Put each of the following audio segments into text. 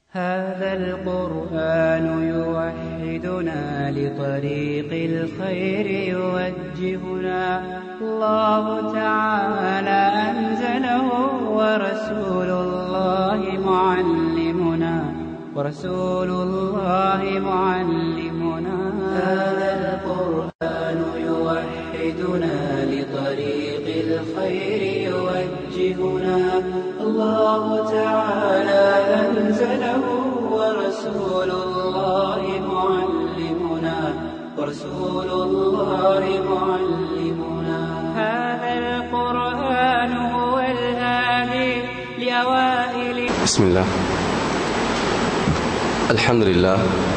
هذا القرآن يوحدنا لطريق الخير يوجهنا الله تعالى أنزله ورسول الله معلمنا ورسول الله معلمنا هذا القرآن يوحدنا لطريق الخير يوجهنا الله تعالى أنزله ورسول الله معلمنا ورسول الله معلمنا هذا القرآن هو الهادي لأوائل بسم الله الحمد لله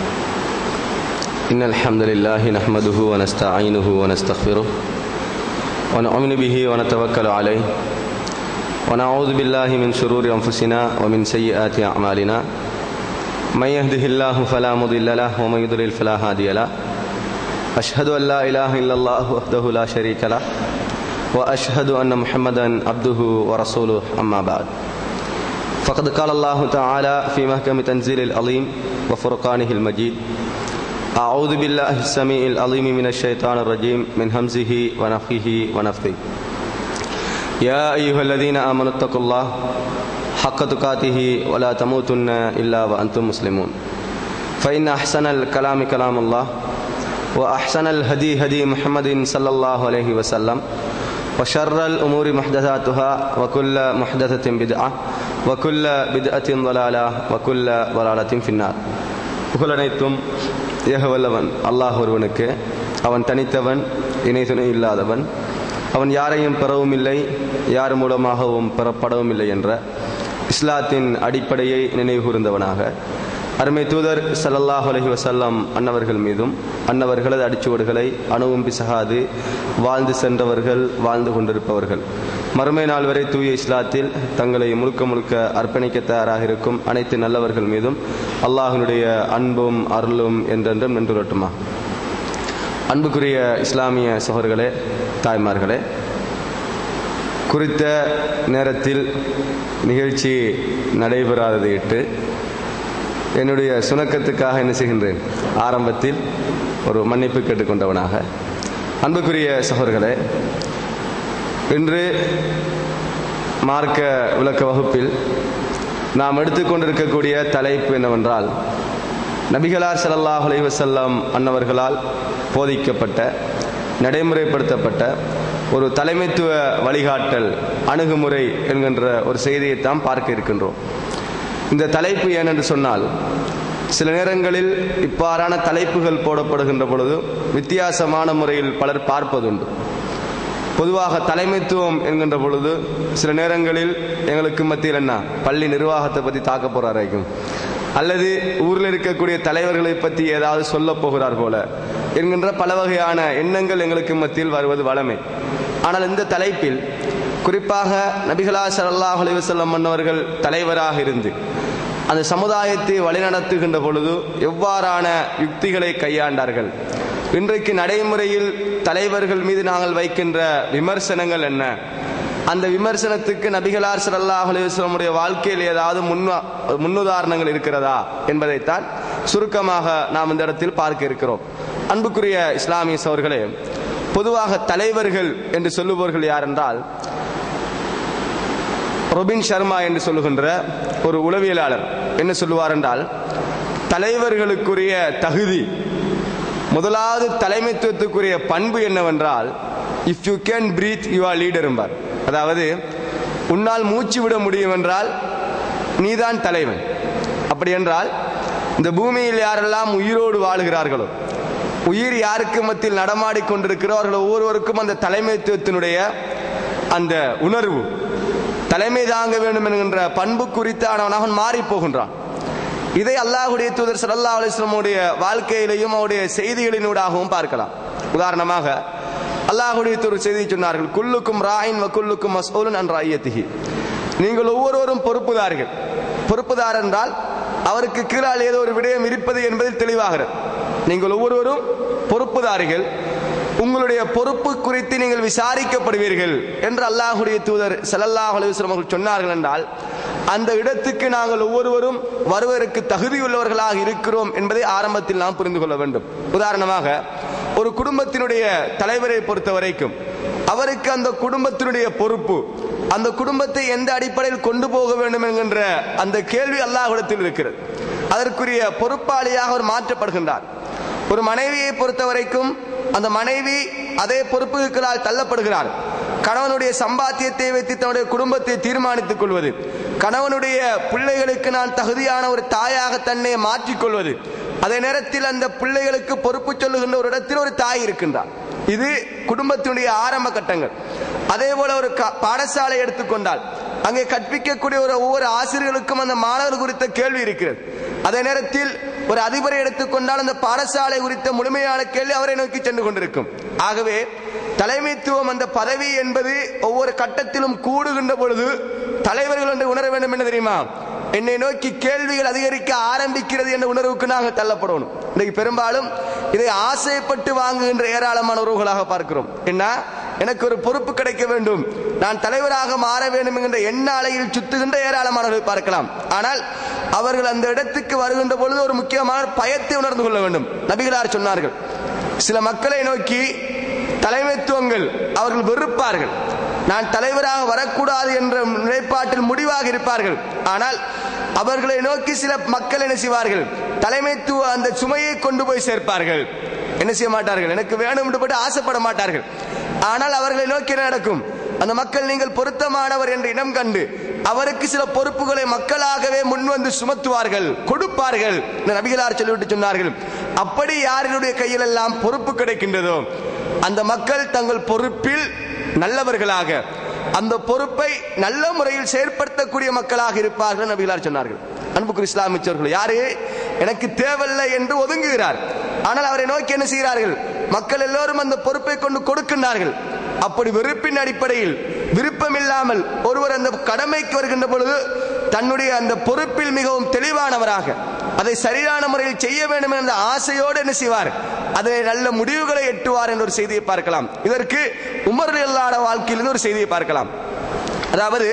إن الحمد لله نحمده ونستعينه ونستغفره ونؤمن به ونتوكل عليه ونعوذ بالله من شرور أنفسنا ومن سيئات أعمالنا من يهده الله فلا مضل له ومن يضلل فلا هادي له أشهد أن لا إله إلا الله وحده لا شريك له وأشهد أن محمدا عبده ورسوله أما بعد فقد قال الله تعالى في محكم تنزيل العظيم وفرقانه المجيد أعوذ بالله السميع العليم من الشيطان الرجيم من همزه ونفخه ونفثه يا أيها الذين آمنوا اتقوا الله حق تقاته ولا تموتن إلا وأنتم مسلمون فإن أحسن الكلام كلام الله وأحسن الهدي هدي محمد صلى الله عليه وسلم وشر الأمور محدثاتها وكل محدثة بدعة وكل بدعة ضلالة وكل ضلالة في النار புகழனைத்தும் ஏகவல்லவன் அல்லாஹ் ஒருவனுக்கு அவன் தனித்தவன் இணை துணை இல்லாதவன் அவன் யாரையும் பெறவும் இல்லை யார் மூலமாகவும் பெறப்படவும் இல்லை என்ற இஸ்லாத்தின் அடிப்படையை நினைவுகூர்ந்தவனாக அருமை தூதர் சல்லல்லாஹ் அலஹி வசல்லம் அன்னவர்கள் மீதும் அன்னவர்களது அடிச்சுவடுகளை அணுவும் பிசகாது வாழ்ந்து சென்றவர்கள் வாழ்ந்து கொண்டிருப்பவர்கள் மறுமை நாள் வரை தூய இஸ்லாத்தில் தங்களை முழுக்க முழுக்க அர்ப்பணிக்க தயாராக இருக்கும் அனைத்து நல்லவர்கள் மீதும் அல்லாஹினுடைய அன்பும் அருளும் என்றென்றும் நின்றுரட்டுமா அன்புக்குரிய இஸ்லாமிய சகோதரர்களே தாய்மார்களே குறித்த நேரத்தில் நிகழ்ச்சி நடைபெறாததையிட்டு என்னுடைய சுணக்கத்துக்காக என்ன செய்கின்றேன் ஆரம்பத்தில் ஒரு மன்னிப்பு கேட்டுக்கொண்டவனாக அன்புக்குரிய சகோதரர்களே இன்று மார்க்க விளக்க வகுப்பில் நாம் எடுத்துக்கொண்டிருக்கக்கூடிய தலைப்பு என்னவென்றால் நபிகளார் சல்லாஹ் அலைவசல்லாம் அன்னவர்களால் போதிக்கப்பட்ட நடைமுறைப்படுத்தப்பட்ட ஒரு தலைமைத்துவ வழிகாட்டல் அணுகுமுறை என்கின்ற ஒரு செய்தியைத்தான் பார்க்க இருக்கின்றோம் இந்த தலைப்பு ஏனென்று சொன்னால் சில நேரங்களில் இவ்வாறான தலைப்புகள் போடப்படுகின்ற பொழுது வித்தியாசமான முறையில் பலர் பார்ப்பதுண்டு பொதுவாக தலைமைத்துவம் என்கின்ற பொழுது சில நேரங்களில் எங்களுக்கு மத்தியில் என்ன பள்ளி நிர்வாகத்தை பற்றி தாக்க போறாரைக்கும் அல்லது ஊரில் இருக்கக்கூடிய தலைவர்களை பற்றி ஏதாவது சொல்ல போகிறார் போல என்கின்ற பல வகையான எண்ணங்கள் எங்களுக்கு மத்தியில் வருவது வளமை ஆனால் இந்த தலைப்பில் குறிப்பாக நபிகளா சல்லாஹ் அலிவசல்லம் மன்னவர்கள் தலைவராக இருந்து அந்த சமுதாயத்தை வழிநடத்துகின்ற பொழுது எவ்வாறான யுக்திகளை கையாண்டார்கள் இன்றைக்கு நடைமுறையில் தலைவர்கள் மீது நாங்கள் வைக்கின்ற விமர்சனங்கள் என்ன அந்த விமர்சனத்துக்கு நபிகளார் சல்லாஹ் அலிவசலமுடைய வாழ்க்கையில் ஏதாவது முன் முன்னுதாரணங்கள் இருக்கிறதா என்பதைத்தான் சுருக்கமாக நாம் இந்த இடத்தில் பார்க்க இருக்கிறோம் அன்புக்குரிய இஸ்லாமிய சவர்களே பொதுவாக தலைவர்கள் என்று சொல்லுபவர்கள் யார் என்றால் ரொபின் சர்மா என்று சொல்லுகின்ற ஒரு உளவியலாளர் என்ன சொல்லுவார் என்றால் தலைவர்களுக்குரிய தகுதி முதலாவது தலைமைத்துவத்துக்குரிய பண்பு என்னவென்றால் if you can breathe you are leader என்பார் அதாவது உன்னால் மூச்சு விட முடியும் என்றால் நீதான் தலைவன் அப்படி என்றால் இந்த பூமியில் யாரெல்லாம் உயிரோடு வாழுகிறார்களோ உயிர் யாருக்கு மத்தியில் நடமாடி கொண்டிருக்கிறவர்கள் ஒவ்வொருவருக்கும் அந்த தலைமைத்துவத்தினுடைய அந்த உணர்வு தலைமை தாங்க வேண்டும் என்கின்ற பண்பு குறித்தானவனாக மாறி போகின்றான் இதை அல்லாஹுடைய தூதர் சல்லா அலிஸ்லமுடைய வாழ்க்கையிலையும் அவருடைய செய்திகளினூடாகவும் பார்க்கலாம் உதாரணமாக அல்லாஹுடைய தூதர் செய்தி சொன்னார்கள் குல்லுக்கும் ராயின் வ குல்லுக்கும் மசூலன் என்ற ஐயத்திகி நீங்கள் ஒவ்வொருவரும் பொறுப்புதார்கள் பொறுப்புதார் என்றால் அவருக்கு கீழால் ஏதோ ஒரு விடயம் இருப்பது என்பதில் தெளிவாகிறது நீங்கள் ஒவ்வொருவரும் பொறுப்புதாரிகள் உங்களுடைய பொறுப்பு குறித்து நீங்கள் விசாரிக்கப்படுவீர்கள் என்று அல்லாஹுடைய தூதர் ஸல்லல்லாஹு அலைஹி வஸல்லம் அவர்கள் சொன்னார்கள் என்றால் அந்த இடத்துக்கு நாங்கள் ஒவ்வொருவரும் வருவதற்கு தகுதியுள்ளவர்களாக இருக்கிறோம் என்பதை ஆரம்பத்தில் நாம் புரிந்து கொள்ள வேண்டும் உதாரணமாக ஒரு குடும்பத்தினுடைய தலைவரை பொறுத்த வரைக்கும் அவருக்கு அந்த குடும்பத்தினுடைய பொறுப்பு அந்த குடும்பத்தை எந்த அடிப்படையில் கொண்டு போக வேண்டும் என்கின்ற அந்த கேள்வி அல்லாஹ்விடத்தில் இருக்கிறது அதற்குரிய பொறுப்பாளியாக அவர் மாற்றப்படுகின்றார் ஒரு மனைவியை பொறுத்த வரைக்கும் அந்த மனைவி அதே பொறுப்புகளால் தள்ளப்படுகிறார் கணவனுடைய சம்பாத்தியத்தை வைத்து தன்னுடைய குடும்பத்தை தீர்மானித்துக் கொள்வது கணவனுடைய பிள்ளைகளுக்கு நான் தகுதியான ஒரு தாயாக தன்னை மாற்றிக்கொள்வது அதே நேரத்தில் அந்த பிள்ளைகளுக்கு பொறுப்பு சொல்லுகின்ற ஒரு இடத்தில் ஒரு தாய் இருக்கின்றார் இது குடும்பத்தினுடைய ஆரம்ப கட்டங்கள் அதே போல ஒரு க- பாடசாலை எடுத்துக்கொண்டால் அங்கே கற்பிக்கக்கூடிய ஒரு ஒவ்வொரு ஆசிரியர்களுக்கும் அந்த மாணவர் குறித்த கேள்வி இருக்கிறது அதே நேரத்தில் ஒரு அதிபரை எடுத்துக்கொண்டால் அந்த பாடசாலை குறித்த முழுமையான கேள்வி அவரை நோக்கி சென்று கொண்டிருக்கும் ஆகவே தலைமைத்துவம் அந்த பதவி என்பது ஒவ்வொரு கட்டத்திலும் கூடுகின்ற பொழுது தலைவர்கள் என்று உணர வேண்டும் என்ன தெரியுமா என்னை நோக்கி கேள்விகள் அதிகரிக்க ஆரம்பிக்கிறது என்ற உணர்வுக்கு நாங்கள் தள்ளப்படணும் இன்னைக்கு பெரும்பாலும் இதை ஆசைப்பட்டு வாங்குகின்ற ஏராளமான உறவுகளாக பார்க்கிறோம் என்ன எனக்கு ஒரு பொறுப்பு கிடைக்க வேண்டும் நான் தலைவராக மாற வேண்டும் என்கின்ற எண்ண அலையில் சுத்துகின்ற ஏராளமானவர்களை பார்க்கலாம் ஆனால் அவர்கள் அந்த இடத்துக்கு வருகின்ற பொழுது ஒரு முக்கியமான பயத்தை உணர்ந்து கொள்ள வேண்டும் நபிகளார் சொன்னார்கள் சில மக்களை நோக்கி தலைமைத்துவங்கள் அவர்கள் வெறுப்பார்கள் நான் தலைவராக வரக்கூடாது என்ற நிலைப்பாட்டில் முடிவாக இருப்பார்கள் ஆனால் அவர்களை நோக்கி சில மக்கள் என்ன செய்வார்கள் தலைமைத்துவ அந்த சுமையை கொண்டு போய் சேர்ப்பார்கள் என்ன செய்ய மாட்டார்கள் எனக்கு வேணும் என்று போட்டு ஆசைப்பட மாட்டார்கள் ஆனால் அவர்களை நோக்கி என்ன நடக்கும் அந்த மக்கள் நீங்கள் பொருத்தமானவர் என்று இனம் கண்டு அவருக்கு சில பொறுப்புகளை மக்களாகவே முன்வந்து சுமத்துவார்கள் கொடுப்பார்கள் இந்த நபிகளார் சொல்லிவிட்டு சொன்னார்கள் அப்படி யாரினுடைய கையில் எல்லாம் பொறுப்பு கிடைக்கின்றதோ அந்த மக்கள் தங்கள் பொறுப்பில் நல்லவர்களாக அந்த பொறுப்பை நல்ல முறையில் செயற்படுத்தக்கூடிய மக்களாக இருப்பார்கள் நபிகளார் சொன்னார்கள் அன்புக்குரிய இஸ்லாமிச்சவர்கள் யாரு எனக்கு தேவையில்லை என்று ஒதுங்குகிறார் ஆனால் அவரை நோக்கி என்ன செய்கிறார்கள் மக்கள் எல்லோரும் அந்த பொறுப்பை கொண்டு கொடுக்கின்றார்கள் அப்படி வெறுப்பின் அடிப்படையில் விருப்பம் இல்லாமல் ஒருவர் அந்த கடமைக்கு வருகின்ற பொழுது தன்னுடைய அந்த பொறுப்பில் மிகவும் தெளிவானவராக அதை சரியான முறையில் செய்ய வேண்டும் என்ற ஆசையோடு என்ன செய்வார் அதை நல்ல முடிவுகளை எட்டுவார் என்ற ஒரு செய்தியை பார்க்கலாம் இதற்கு உமர் அல்லாட வாழ்க்கையிலிருந்து ஒரு செய்தியை பார்க்கலாம் அதாவது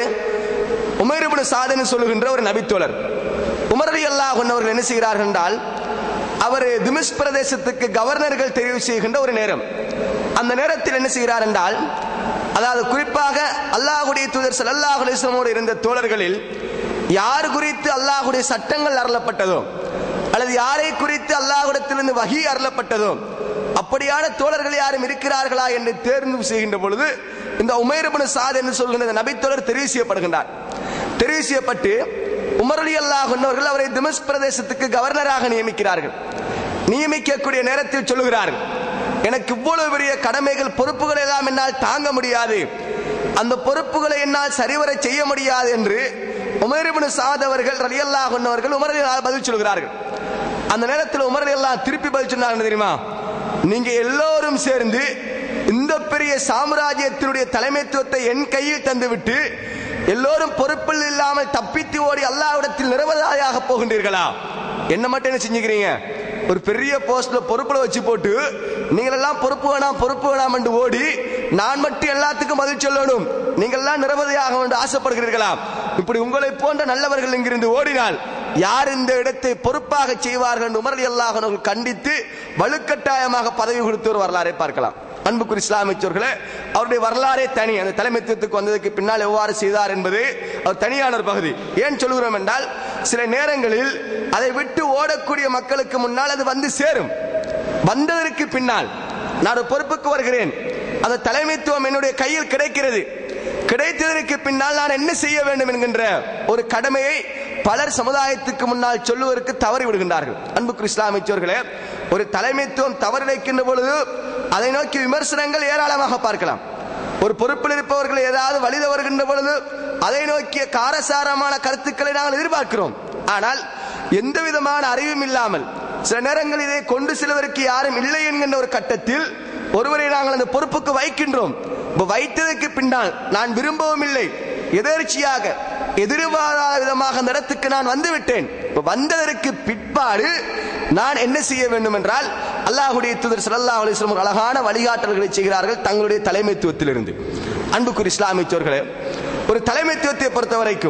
உமைரபுன சாதனை சொல்லுகின்ற ஒரு நபித்தோழர் உமரடி அல்லாஹ் அவர்கள் என்ன செய்கிறார்கள் என்றால் அவர் திமிஷ் பிரதேசத்துக்கு கவர்னர்கள் தெரிவு செய்கின்ற ஒரு நேரம் அந்த நேரத்தில் என்ன செய்கிறார் என்றால் அதாவது குறிப்பாக அல்லாஹுடைய தூதர் ஸல்லல்லாஹு அலைஹி வஸல்லமோடு இருந்த தோழர்களில் யார் குறித்து அல்லாஹுடைய சட்டங்கள் அருளப்பட்டதோ அல்லது யாரை குறித்து அல்லாஹ்விடத்திலிருந்து வகி அருளப்பட்டதோ அப்படியான தோழர்கள் யாரும் இருக்கிறார்களா என்று தேர்வு செய்கின்ற பொழுது இந்த உமைரபுன சாத் என்று சொல்கின்ற இந்த நபித்தோழர் தெரிவு செய்யப்படுகின்றார் தெரிவு செய்யப்பட்டு உமரலி அல்லாஹ் என்பவர்கள் அவரை திமஸ் பிரதேசத்துக்கு கவர்னராக நியமிக்கிறார்கள் நியமிக்கக்கூடிய நேரத்தில் சொல்லுகிறார்கள் எனக்கு இவ்வளவு பெரிய கடமைகள் பொறுப்புகள் எல்லாம் என்னால் தாங்க முடியாது அந்த பொறுப்புகளை என்னால் சரிவர செய்ய முடியாது என்று உமரிபின் சாத் அவர்கள் ரலியல்லாஹ் அவர்கள் உமரலி பதில் சொல்கிறார்கள் அந்த நேரத்தில் உமரலி அல்லாஹ் திருப்பி பதில் சொன்னார்கள் தெரியுமா நீங்க எல்லோரும் சேர்ந்து இந்த பெரிய சாம்ராஜ்யத்தினுடைய தலைமைத்துவத்தை என் கையில் தந்துவிட்டு எல்லோரும் பொறுப்பில் இல்லாமல் தப்பித்து ஓடி அல்லாவிடத்தில் நிரவதாயாக போகின்றீர்களா என்ன மட்டும் என்ன செஞ்சுக்கிறீங்க ஒரு பெரிய போஸ்ட்ல பொறுப்புல வச்சு போட்டு நீங்கள் எல்லாம் பொறுப்பு வேணாம் பொறுப்பு வேணாம் என்று ஓடி நான் மட்டும் எல்லாத்துக்கும் பதில் சொல்லணும் நீங்கள் எல்லாம் நிரவதையாக என்று ஆசைப்படுகிறீர்களா இப்படி உங்களை போன்ற நல்லவர்கள் இங்கிருந்து ஓடினால் யார் இந்த இடத்தை பொறுப்பாக செய்வார்கள் என்று உமரலி அல்லாஹ் அவர்கள் கண்டித்து வலுக்கட்டாயமாக பதவி கொடுத்து ஒரு வரலாறை பார்க்கலாம் அன்புக்குரிய இஸ்லாமியர்களே அவருடைய வரலாறே தனி அந்த தலைமைத்துவத்துக்கு வந்ததுக்கு பின்னால் எவ்வாறு செய்தார் என்பது அவர் தனியான ஒரு பகுதி ஏன் சொல்கிறோம் என்றால் சில நேரங்களில் அதை விட்டு ஓடக்கூடிய மக்களுக்கு முன்னால் அது வந்து சேரும் வந்ததற்கு பின்னால் நான் ஒரு பொறுப்புக்கு வருகிறேன் அந்த தலைமைத்துவம் என்னுடைய கையில் கிடைக்கிறது கிடைத்ததற்கு பின்னால் நான் என்ன செய்ய வேண்டும் என்கின்ற ஒரு கடமையை பலர் சமுதாயத்துக்கு முன்னால் சொல்லுவதற்கு தவறி விடுகின்றார்கள் அன்புக்கு இஸ்லாமியர்களே ஒரு தலைமைத்துவம் தவறிழைக்கின்ற பொழுது அதை நோக்கி விமர்சனங்கள் ஏராளமாக பார்க்கலாம் ஒரு பொறுப்பில் இருப்பவர்கள் ஏதாவது வழித வருகின்ற பொழுது அதை நோக்கிய காரசாரமான கருத்துக்களை நாங்கள் எதிர்பார்க்கிறோம் ஆனால் எந்த விதமான அறிவும் இல்லாமல் சில நேரங்கள் இதை கொண்டு செல்வதற்கு யாரும் இல்லை என்கின்ற ஒரு கட்டத்தில் ஒருவரை நாங்கள் அந்த பொறுப்புக்கு வைக்கின்றோம் இப்ப வைத்ததற்கு பின்னால் நான் விரும்பவும் இல்லை எதர்ச்சியாக எதிர்பாராத விதமாக அந்த இடத்துக்கு நான் வந்து விட்டேன் இப்ப வந்ததற்கு பிற்பாடு நான் என்ன செய்ய வேண்டும் என்றால் அல்லாஹுடைய தூதர் ஸல்லல்லாஹு அலைஹி வஸல்லம் அழகான வழிகாட்டல்களை செய்கிறார்கள் தங்களுடைய தலைமைத்துவத்திலிருந்து அன்புக்குரிய இஸ்லாமியர்களே ஒரு தலைமைத்துவத்தை பொறுத்த வரைக்கும்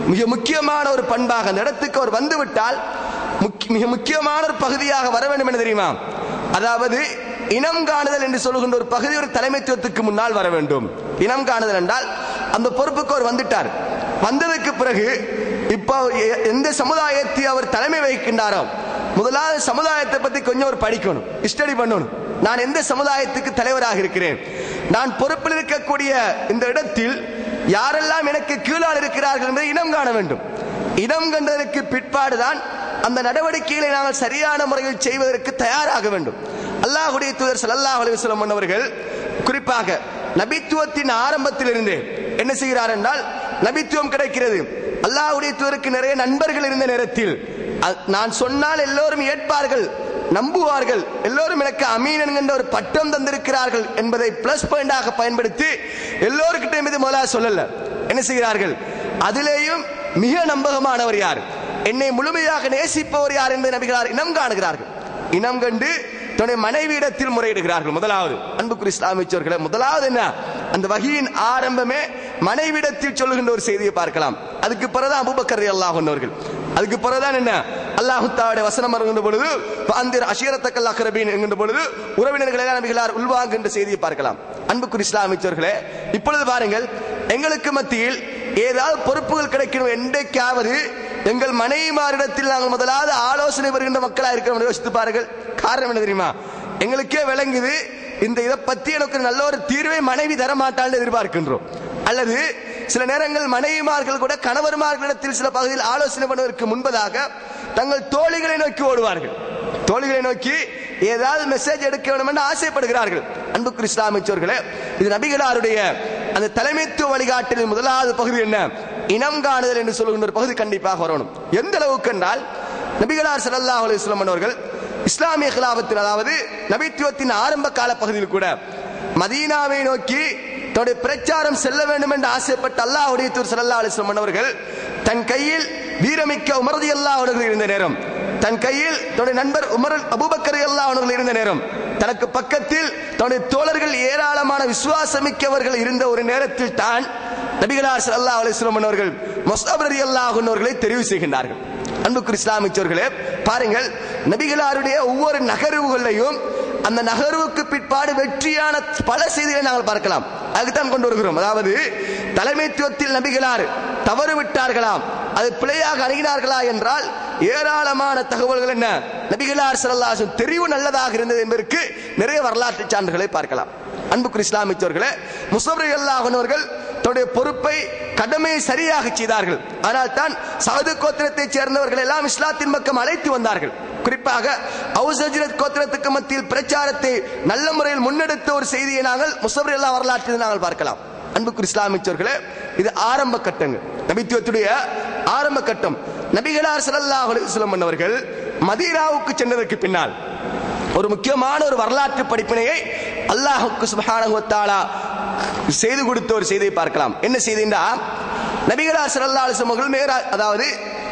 மிக முக்கியமான ஒரு பண்பாக அந்த இடத்துக்கு அவர் வந்துவிட்டால் முக்கிய- மிக முக்கியமான ஒரு பகுதியாக வர வேண்டும் என தெரியுமா அதாவது இனம் காணுதல் என்று சொல்லுகின்ற ஒரு பகுதி ஒரு தலைமைத்துவத்துக்கு முன்னால் வர வேண்டும் இனம் காணுதல் என்றால் அந்த பொறுப்புக்கு அவர் வந்துட்டார் வந்ததுக்கு பிறகு இப்போ எ- எந்த சமுதாயத்தை அவர் தலைமை வகிக்கின்றாரோ முதலாவது சமுதாயத்தை பத்தி கொஞ்சம் ஒரு படிக்கணும் ஸ்டடி பண்ணணும் நான் எந்த சமுதாயத்துக்கு தலைவராக இருக்கிறேன் நான் பொறுப்பில் இருக்கக்கூடிய இந்த இடத்தில் யாரெல்லாம் எனக்கு கீழால் இருக்கிறார்கள் என்பதை இனம் காண வேண்டும் இனம் கண்டதற்கு பிற்பாடுதான் அந்த நடவடிக்கைகளை நாங்கள் சரியான முறையில் செய்வதற்கு தயாராக வேண்டும் அல்லாஹ்வுடைய தூதர் ஸல்லல்லாஹு அலைஹி வஸல்லம் அவர்கள் குறிப்பாக நபித்துவத்தின் ஆரம்பத்திலிருந்தே என்ன செய்கிறார் என்றால் நபித்துவம் கிடைக்கிறது அல்லாஹ்வுடைய தூதருக்கு நிறைய நண்பர்கள் இருந்த நேரத்தில் அ- நான் சொன்னால் எல்லோரும் ஏற்பார்கள் நம்புவார்கள் எல்லோரும் எனக்கு அமீன் என்கின்ற ஒரு பட்டம் தந்திருக்கிறார்கள் என்பதை பிளஸ் பாயிண்டாக பயன்படுத்தி எல்லோருக்கிட்டையும் இது முதலாக சொல்லல என்ன செய்கிறார்கள் அதிலேயும் மிக நம்பகமானவர் யார் என்னை முழுமையாக நேசிப்பவர் யார் என்பதை நபிகளார் இனம் காணுகிறார்கள் இனம் கண்டு தன்னுடைய மனைவியிடத்தில் முறையிடுகிறார்கள் முதலாவது அன்புக்குரிய இஸ்லாமியர்களே முதலாவது என்ன அந்த வகையின் ஆரம்பமே மனைவிடத்தில் சொல்லுகின்ற ஒரு செய்தியை பார்க்கலாம் அதுக்கு பிறகுதான் அபூபக்கர் அல்லாஹ் அவர்கள் அதுக்கு பிறகுதான் என்ன அல்லாஹு தாவுடைய வசனம் வருகின்ற பொழுது அந்திர அஷீரத்தக்கல் அக்ரபீன் என்கின்ற பொழுது உறவினர்களை எல்லாம் நபிகளார் உள்வாங்குகின்ற செய்தியை பார்க்கலாம் அன்புக்குரிய இஸ்லாமியர்களே இப்பொழுது பாருங்கள் எங்களுக்கு மத்தியில் ஏதாவது பொறுப்புகள் கிடைக்கணும் என்றைக்காவது எங்கள் மனைவிமாரிடத்தில் நாங்கள் முதலாவது ஆலோசனை வருகின்ற மக்களா இருக்கிறோம் என்று யோசித்து பாருங்கள் காரணம் என்ன தெரியுமா எங்களுக்கே விளங்குது இந்த இதை பத்தி எனக்கு ஒரு நல்ல ஒரு தீர்வை மனைவி தர மாட்டாள்னு எதிர்பார்க்கின்றோம் அல்லது சில நேரங்கள் மனைவிமார்கள் கூட கணவர்மார்களிடத்தில் சில பகுதியில் ஆலோசனை பண்ணுவதற்கு முன்பதாக தங்கள் தோழிகளை நோக்கி ஓடுவார்கள் தோழிகளை நோக்கி ஏதாவது மெசேஜ் எடுக்க வேண்டும் என்று ஆசைப்படுகிறார்கள் அன்புக்குரிய இஸ்லாமியர்களே இது நபிகளாருடைய அந்த தலைமைத்துவ வழிகாட்டலின் முதலாவது பகுதி என்ன இனம் காணுதல் என்று சொல்லுகின்ற ஒரு பகுதி கண்டிப்பாக வரணும் எந்த அளவுக்கு என்றால் நபிகளார் ஸல்லல்லாஹு அலைஹி வஸல்லம் அவர்கள் இஸ்லாமிய கிலாபத்தின் அதாவது நபித்துவத்தின் ஆரம்ப கால பகுதியில் கூட மதீனாவை நோக்கி தன்னுடைய பிரச்சாரம் செல்ல வேண்டும் என்று ஆசைப்பட்ட அல்லாஹ்வுடைய தூர் ஸல்லல்லாஹு அலைஹி வஸல்லம் அவர்கள் தன் கையில் வீரமிக்க உமரதி அல்லாஹ் அவர்கள் இருந்த நேரம் தன் கையில் தன்னுடைய நண்பர் உமர் அபூபக்கர் அல்லாஹ் அவர்கள் இருந்த நேரம் தனக்கு பக்கத்தில் தன்னுடைய தோழர்கள் ஏராளமான விசுவாசமிக்கவர்கள் இருந்த ஒரு நேரத்தில் தான் நபிகளார் ஸல்லல்லாஹு அலைஹி வஸல்லம் அவர்கள் முஸ்அப் ரலியல்லாஹு அன்ஹு அவர்களை தெரிவு செய்கின்றார்கள் அன்புக்குரிய இஸ்லாமியர்களே பாருங்கள் நபிகளாருடைய ஒவ்வொரு நகர்வுகளையும் அந்த நகர்வுக்கு பிற்பாடு வெற்றியான பல செய்திகளை நாங்கள் பார்க்கலாம் அதுக்குத்தான் கொண்டு வருகிறோம் அதாவது தலைமைத்துவத்தில் நபிகளார் தவறு விட்டார்களாம் அது பிழையாக அணுகினார்களா என்றால் ஏராளமான தகவல்கள் என்ன நபிகளார் ஸல்லல்லாஹு தெரிவு நல்லதாக இருந்தது என்பதற்கு நிறைய வரலாற்று சான்றுகளை பார்க்கலாம் அன்புக்குரிய இஸ்லாமியர்களே முஸ்லிம் அல்லாஹ் அவர்கள் தன்னுடைய பொறுப்பை கடமையை சரியாக செய்தார்கள் ஆனால் தான் சவுது கோத்திரத்தைச் சேர்ந்தவர்கள் எல்லாம் இஸ்லாத்தின் பக்கம் அழைத்து வந்தார்கள் குறிப்பாக அவுசஜிரத் கோத்திரத்துக்கு மத்தியில் பிரச்சாரத்தை நல்ல முறையில் முன்னெடுத்த ஒரு செய்தியை நாங்கள் முஸ்லிம் அல்லா வரலாற்றில் நாங்கள் பார்க்கலாம் அன்புக்குரிய இஸ்லாமியர்களே இது ஆரம்ப கட்டங்கள் நபித்துவத்துடைய ஆரம்ப கட்டம் நபிகளார் ஸல்லல்லாஹு அலைஹி வஸல்லம் அவர்கள் மதீனாவுக்கு சென்றதற்கு பின்னால் ஒரு முக்கியமான ஒரு வரலாற்று படிப்பினையை அல்லாஹுக்கு சுப்ஹானஹு வ தஆலா செய்து கொடுத்த ஒரு செய்தியை பார்க்கலாம் என்ன செய்தின்னா நபிகளார் ஸல்லல்லாஹு அலைஹி வஸல்லம் அவர்கள் மேரா அதாவது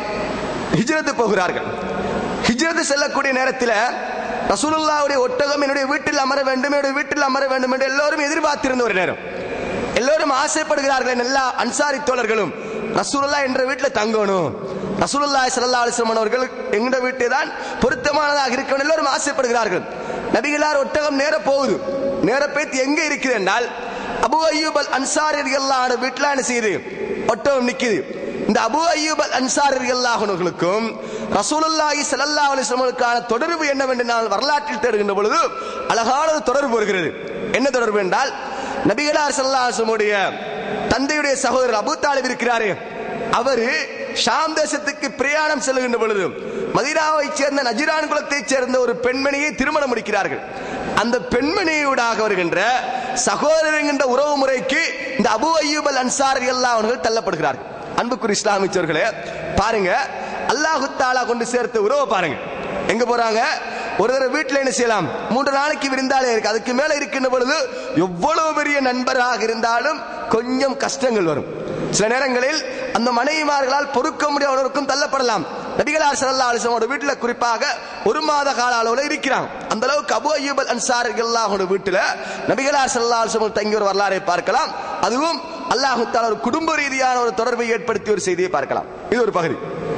ஹிஜ்ரத் போகிறார்கள் ஹிஜ்ரத் செல்லக்கூடிய நேரத்தில் ரசூலுல்லாவுடைய ஒட்டகம் என்னுடைய வீட்டில் அமர வேண்டும் என்னுடைய வீட்டில் அமர வேண்டும் என்று எல்லோரும் எதிர்பார்த்திருந்த ஒரு நேரம் எல்லோரும் ஆசைப்படுகிறார்கள் எல்லா அன்சாரி தோழர்களும் ரசூலுல்லா என்ற வீட்டில் தங்கணும் ரசூலுல்லாஹி ஸல்லல்லாஹு அலைஹி வஸல்லம் அவர்கள் எங்க வீட்டை தான் பொருத்தமானதாக இருக்கணும் எல்லோரும் ஆசைப்படுகிறார்கள் நபிகளார் ஒட்டகம் நேர போகுது நேர பேத்து எங்க இருக்குது என்றால் அபு அய்யூப் அல் அன்சாரி ரலியல்லாஹு வீட்டில் என்ன செய்யுது ஒட்டகம் நிக்குது இந்த அபு அய்யூப் அல் அன்சாரி ரலியல்லாஹு அன்ஹுவுக்கும் ரசூலுல்லாஹி ஸல்லல்லாஹு அலைஹி வஸல்லமுக்கான தொடர்பு என்னவென்று நான் வரலாற்றில் தேடுகின்ற பொழுது அழகான ஒரு தொடர்பு வருகிறது என்ன தொடர்பு என்றால் நபிகளார் ஸல்லல்லாஹு அலைஹி வஸல்லமுடைய தந்தையுடைய சகோதரர் அபூ தாலிப் இருக்கிறாரு அவரு ஷாம் தேசத்துக்கு பிரயாணம் செல்லுகின்ற பொழுது மதீனாவை சேர்ந்த நஜிரான் குலத்தைச் சேர்ந்த ஒரு பெண்மணியை திருமணம் முடிக்கிறார்கள் அந்த பெண்மணியூடாக வருகின்ற சகோதரர் என்கின்ற உறவு முறைக்கு இந்த அபு அய்யூப் அல் அன்சாரி எல்லாம் அவர்கள் தள்ளப்படுகிறார்கள் அன்புக்குரிய இஸ்லாமியர்களே பாருங்க அல்லாஹு தாலா கொண்டு சேர்த்த உறவை பாருங்க எங்க போறாங்க ஒரு தடவை வீட்டில் என்ன செய்யலாம் மூன்று நாளைக்கு விருந்தாலே இருக்கு அதுக்கு மேல இருக்கின்ற பொழுது எவ்வளவு பெரிய நண்பராக இருந்தாலும் கொஞ்சம் கஷ்டங்கள் வரும் சில நேரங்களில் அந்த மனைவிமார்களால் பொறுக்க முடியாதவருக்கும் தள்ளப்படலாம் நபிகளார் ஸல்லல்லாஹு அலைஹி வஸல்லம் வீட்டுல குறிப்பாக ஒரு மாத கால அளவுல இருக்கிறாங்க அந்த அளவுக்கு அபு அய்யூப் அல் அன்சாரி அல்லாஹோட வீட்டுல நபிகளார் ஸல்லல்லாஹு அலைஹி வஸல்லம் தங்கி ஒரு வரலாறை பார்க்கலாம் அதுவும் அல்லாஹு தாலா ஒரு குடும்ப ரீதியான ஒரு தொடர்பை ஏற்படுத்தி ஒரு செய்தியை பார்க்கலாம் இது ஒரு பகுதி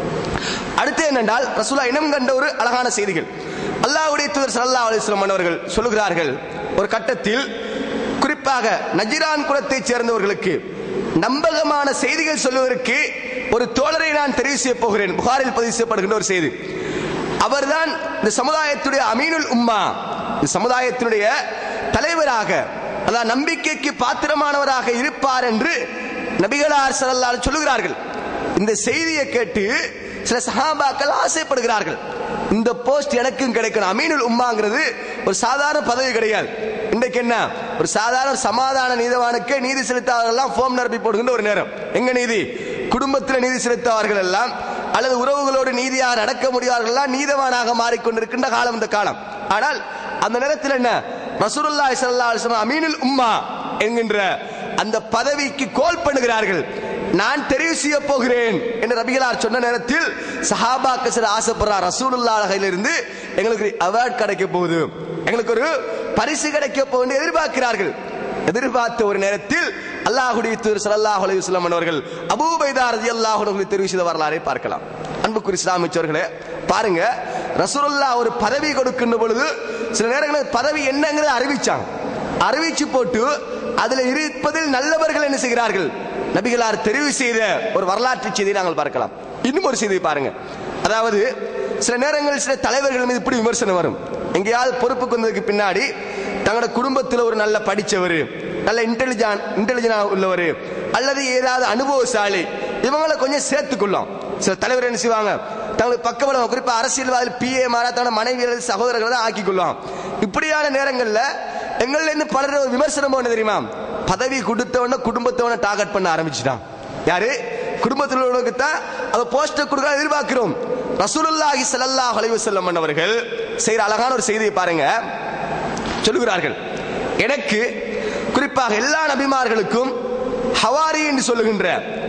அடுத்து என்னென்றால் ரசூலா இனம் கண்ட ஒரு அழகான செய்திகள் அல்லாஹ்வுடைய தூதர் ஸல்லல்லாஹு அலைஹி வஸல்லம் அவர்கள் சொல்லுகிறார்கள் ஒரு கட்டத்தில் குறிப்பாக நஜிரான் குலத்தைச் சேர்ந்தவர்களுக்கு நம்பகமான செய்திகள் சொல்வதற்கு ஒரு தோழரை நான் தெரிவு செய்ய போகிறேன் புகாரில் பதிவு செய்யப்படுகின்ற ஒரு செய்தி அவர்தான் இந்த சமுதாயத்துடைய அமீனுல் உம்மா இந்த சமுதாயத்தினுடைய தலைவராக அதாவது நம்பிக்கைக்கு பாத்திரமானவராக இருப்பார் என்று நபிகளார் ஸல்லல்லாஹு அலைஹி சொல்லுகிறார்கள் இந்த செய்தியை கேட்டு சில சஹாபாக்கள் ஆசைப்படுகிறார்கள் இந்த போஸ்ட் எனக்கும் கிடைக்கணும் அமீனுல் உம்மாங்கிறது ஒரு சாதாரண பதவி கிடையாது இன்றைக்கு என்ன ஒரு சாதாரண சமாதான நீதவானுக்கு நீதி செலுத்தாதவர்கள் ஃபோம் நிரப்பி போடுகின்ற ஒரு நேரம் எங்க நீதி குடும்பத்தில் நீதி செலுத்தாதவர்கள் எல்லாம் அல்லது உறவுகளோடு நீதியாக நடக்க முடியாதவர்கள் நீதவானாக மாறிக்கொண்டிருக்கின்ற காலம் இந்த காலம் ஆனால் அந்த நேரத்தில் என்ன ரசூலுல்லாஹி ஸல்லல்லாஹு அலைஹி வஸல்லம் அமீனுல் உம்மா என்கின்ற அந்த பதவிக்கு கோல் பண்ணுகிறார்கள் நான் தெரிவு செய்ய போகிறேன் என்று ரபிகளார் சொன்ன நேரத்தில் சஹாபாக்கு சில ஆசைப்படுறார் ரசூலுல்லாஹ் இருந்து எங்களுக்கு அவார்ட் கிடைக்க போகுது எங்களுக்கு ஒரு பரிசு கிடைக்க போகுது எதிர்பார்க்கிறார்கள் எதிர்பார்த்த ஒரு நேரத்தில் அல்லாஹுடைய தூர் ஸல்லல்லாஹு அலைஹி வஸல்லம் அவர்கள் அபூ பைதா ரலியல்லாஹு அன்ஹு தெரிவு செய்த வரலாறை பார்க்கலாம் அன்புக்குரிய இஸ்லாமியர்களே பாருங்க ரசூலுல்லாஹ் ஒரு பதவி கொடுக்கின்ற பொழுது சில நேரங்களில் பதவி என்னங்கிறத அறிவிச்சாங்க அறிவிச்சு போட்டு அதுல இருப்பதில் நல்லவர்கள் என்ன செய்கிறார்கள் நபிகளார் தெரிவு செய்த ஒரு வரலாற்று செய்தியை நாங்கள் பார்க்கலாம் இன்னும் ஒரு செய்தியை பாருங்க அதாவது சில நேரங்களில் சில தலைவர்கள் மீது இப்படி விமர்சனம் வரும் எங்கேயாவது பொறுப்புக்கு வந்ததுக்கு பின்னாடி தங்களோட குடும்பத்தில் ஒரு நல்ல படிச்சவர் நல்ல இன்டெலிஜென்ட் இன்டெலிஜென்டா உள்ளவர் அல்லது ஏதாவது அனுபவசாலி இவங்களை கொஞ்சம் சேர்த்துக்கொள்ளும் சில தலைவர் என்ன செய்வாங்க தங்களுக்கு பக்கபலம் குறிப்பா அரசியல்வாதி பிஏ மாறா தன்னோட மனைவியர் சகோதரர்களை தான் ஆக்கிக் கொள்ளும் இப்படியான நேரங்கள்ல எங்கள்ல இருந்து பலர் ஒரு விமர்சனம் பண்ண தெரியுமா பதவி கொடுத்தவன குடும்பத்தவன டார்கெட் பண்ண ஆரம்பிச்சுட்டான் யாரு குடும்பத்தில் உள்ளவனுக்கு தான் அந்த போஸ்டர் கொடுக்க எதிர்பார்க்கிறோம் ரசூலுல்லாஹி ஸல்லல்லாஹு அலைஹி வஸல்லம் அவர்கள் செய்யற அழகான ஒரு செய்தியை பாருங்க சொல்லுகிறார்கள் எனக்கு குறிப்பாக எல்லா நபிமார்களுக்கும் ஹவாரி என்று சொல்லுகின்ற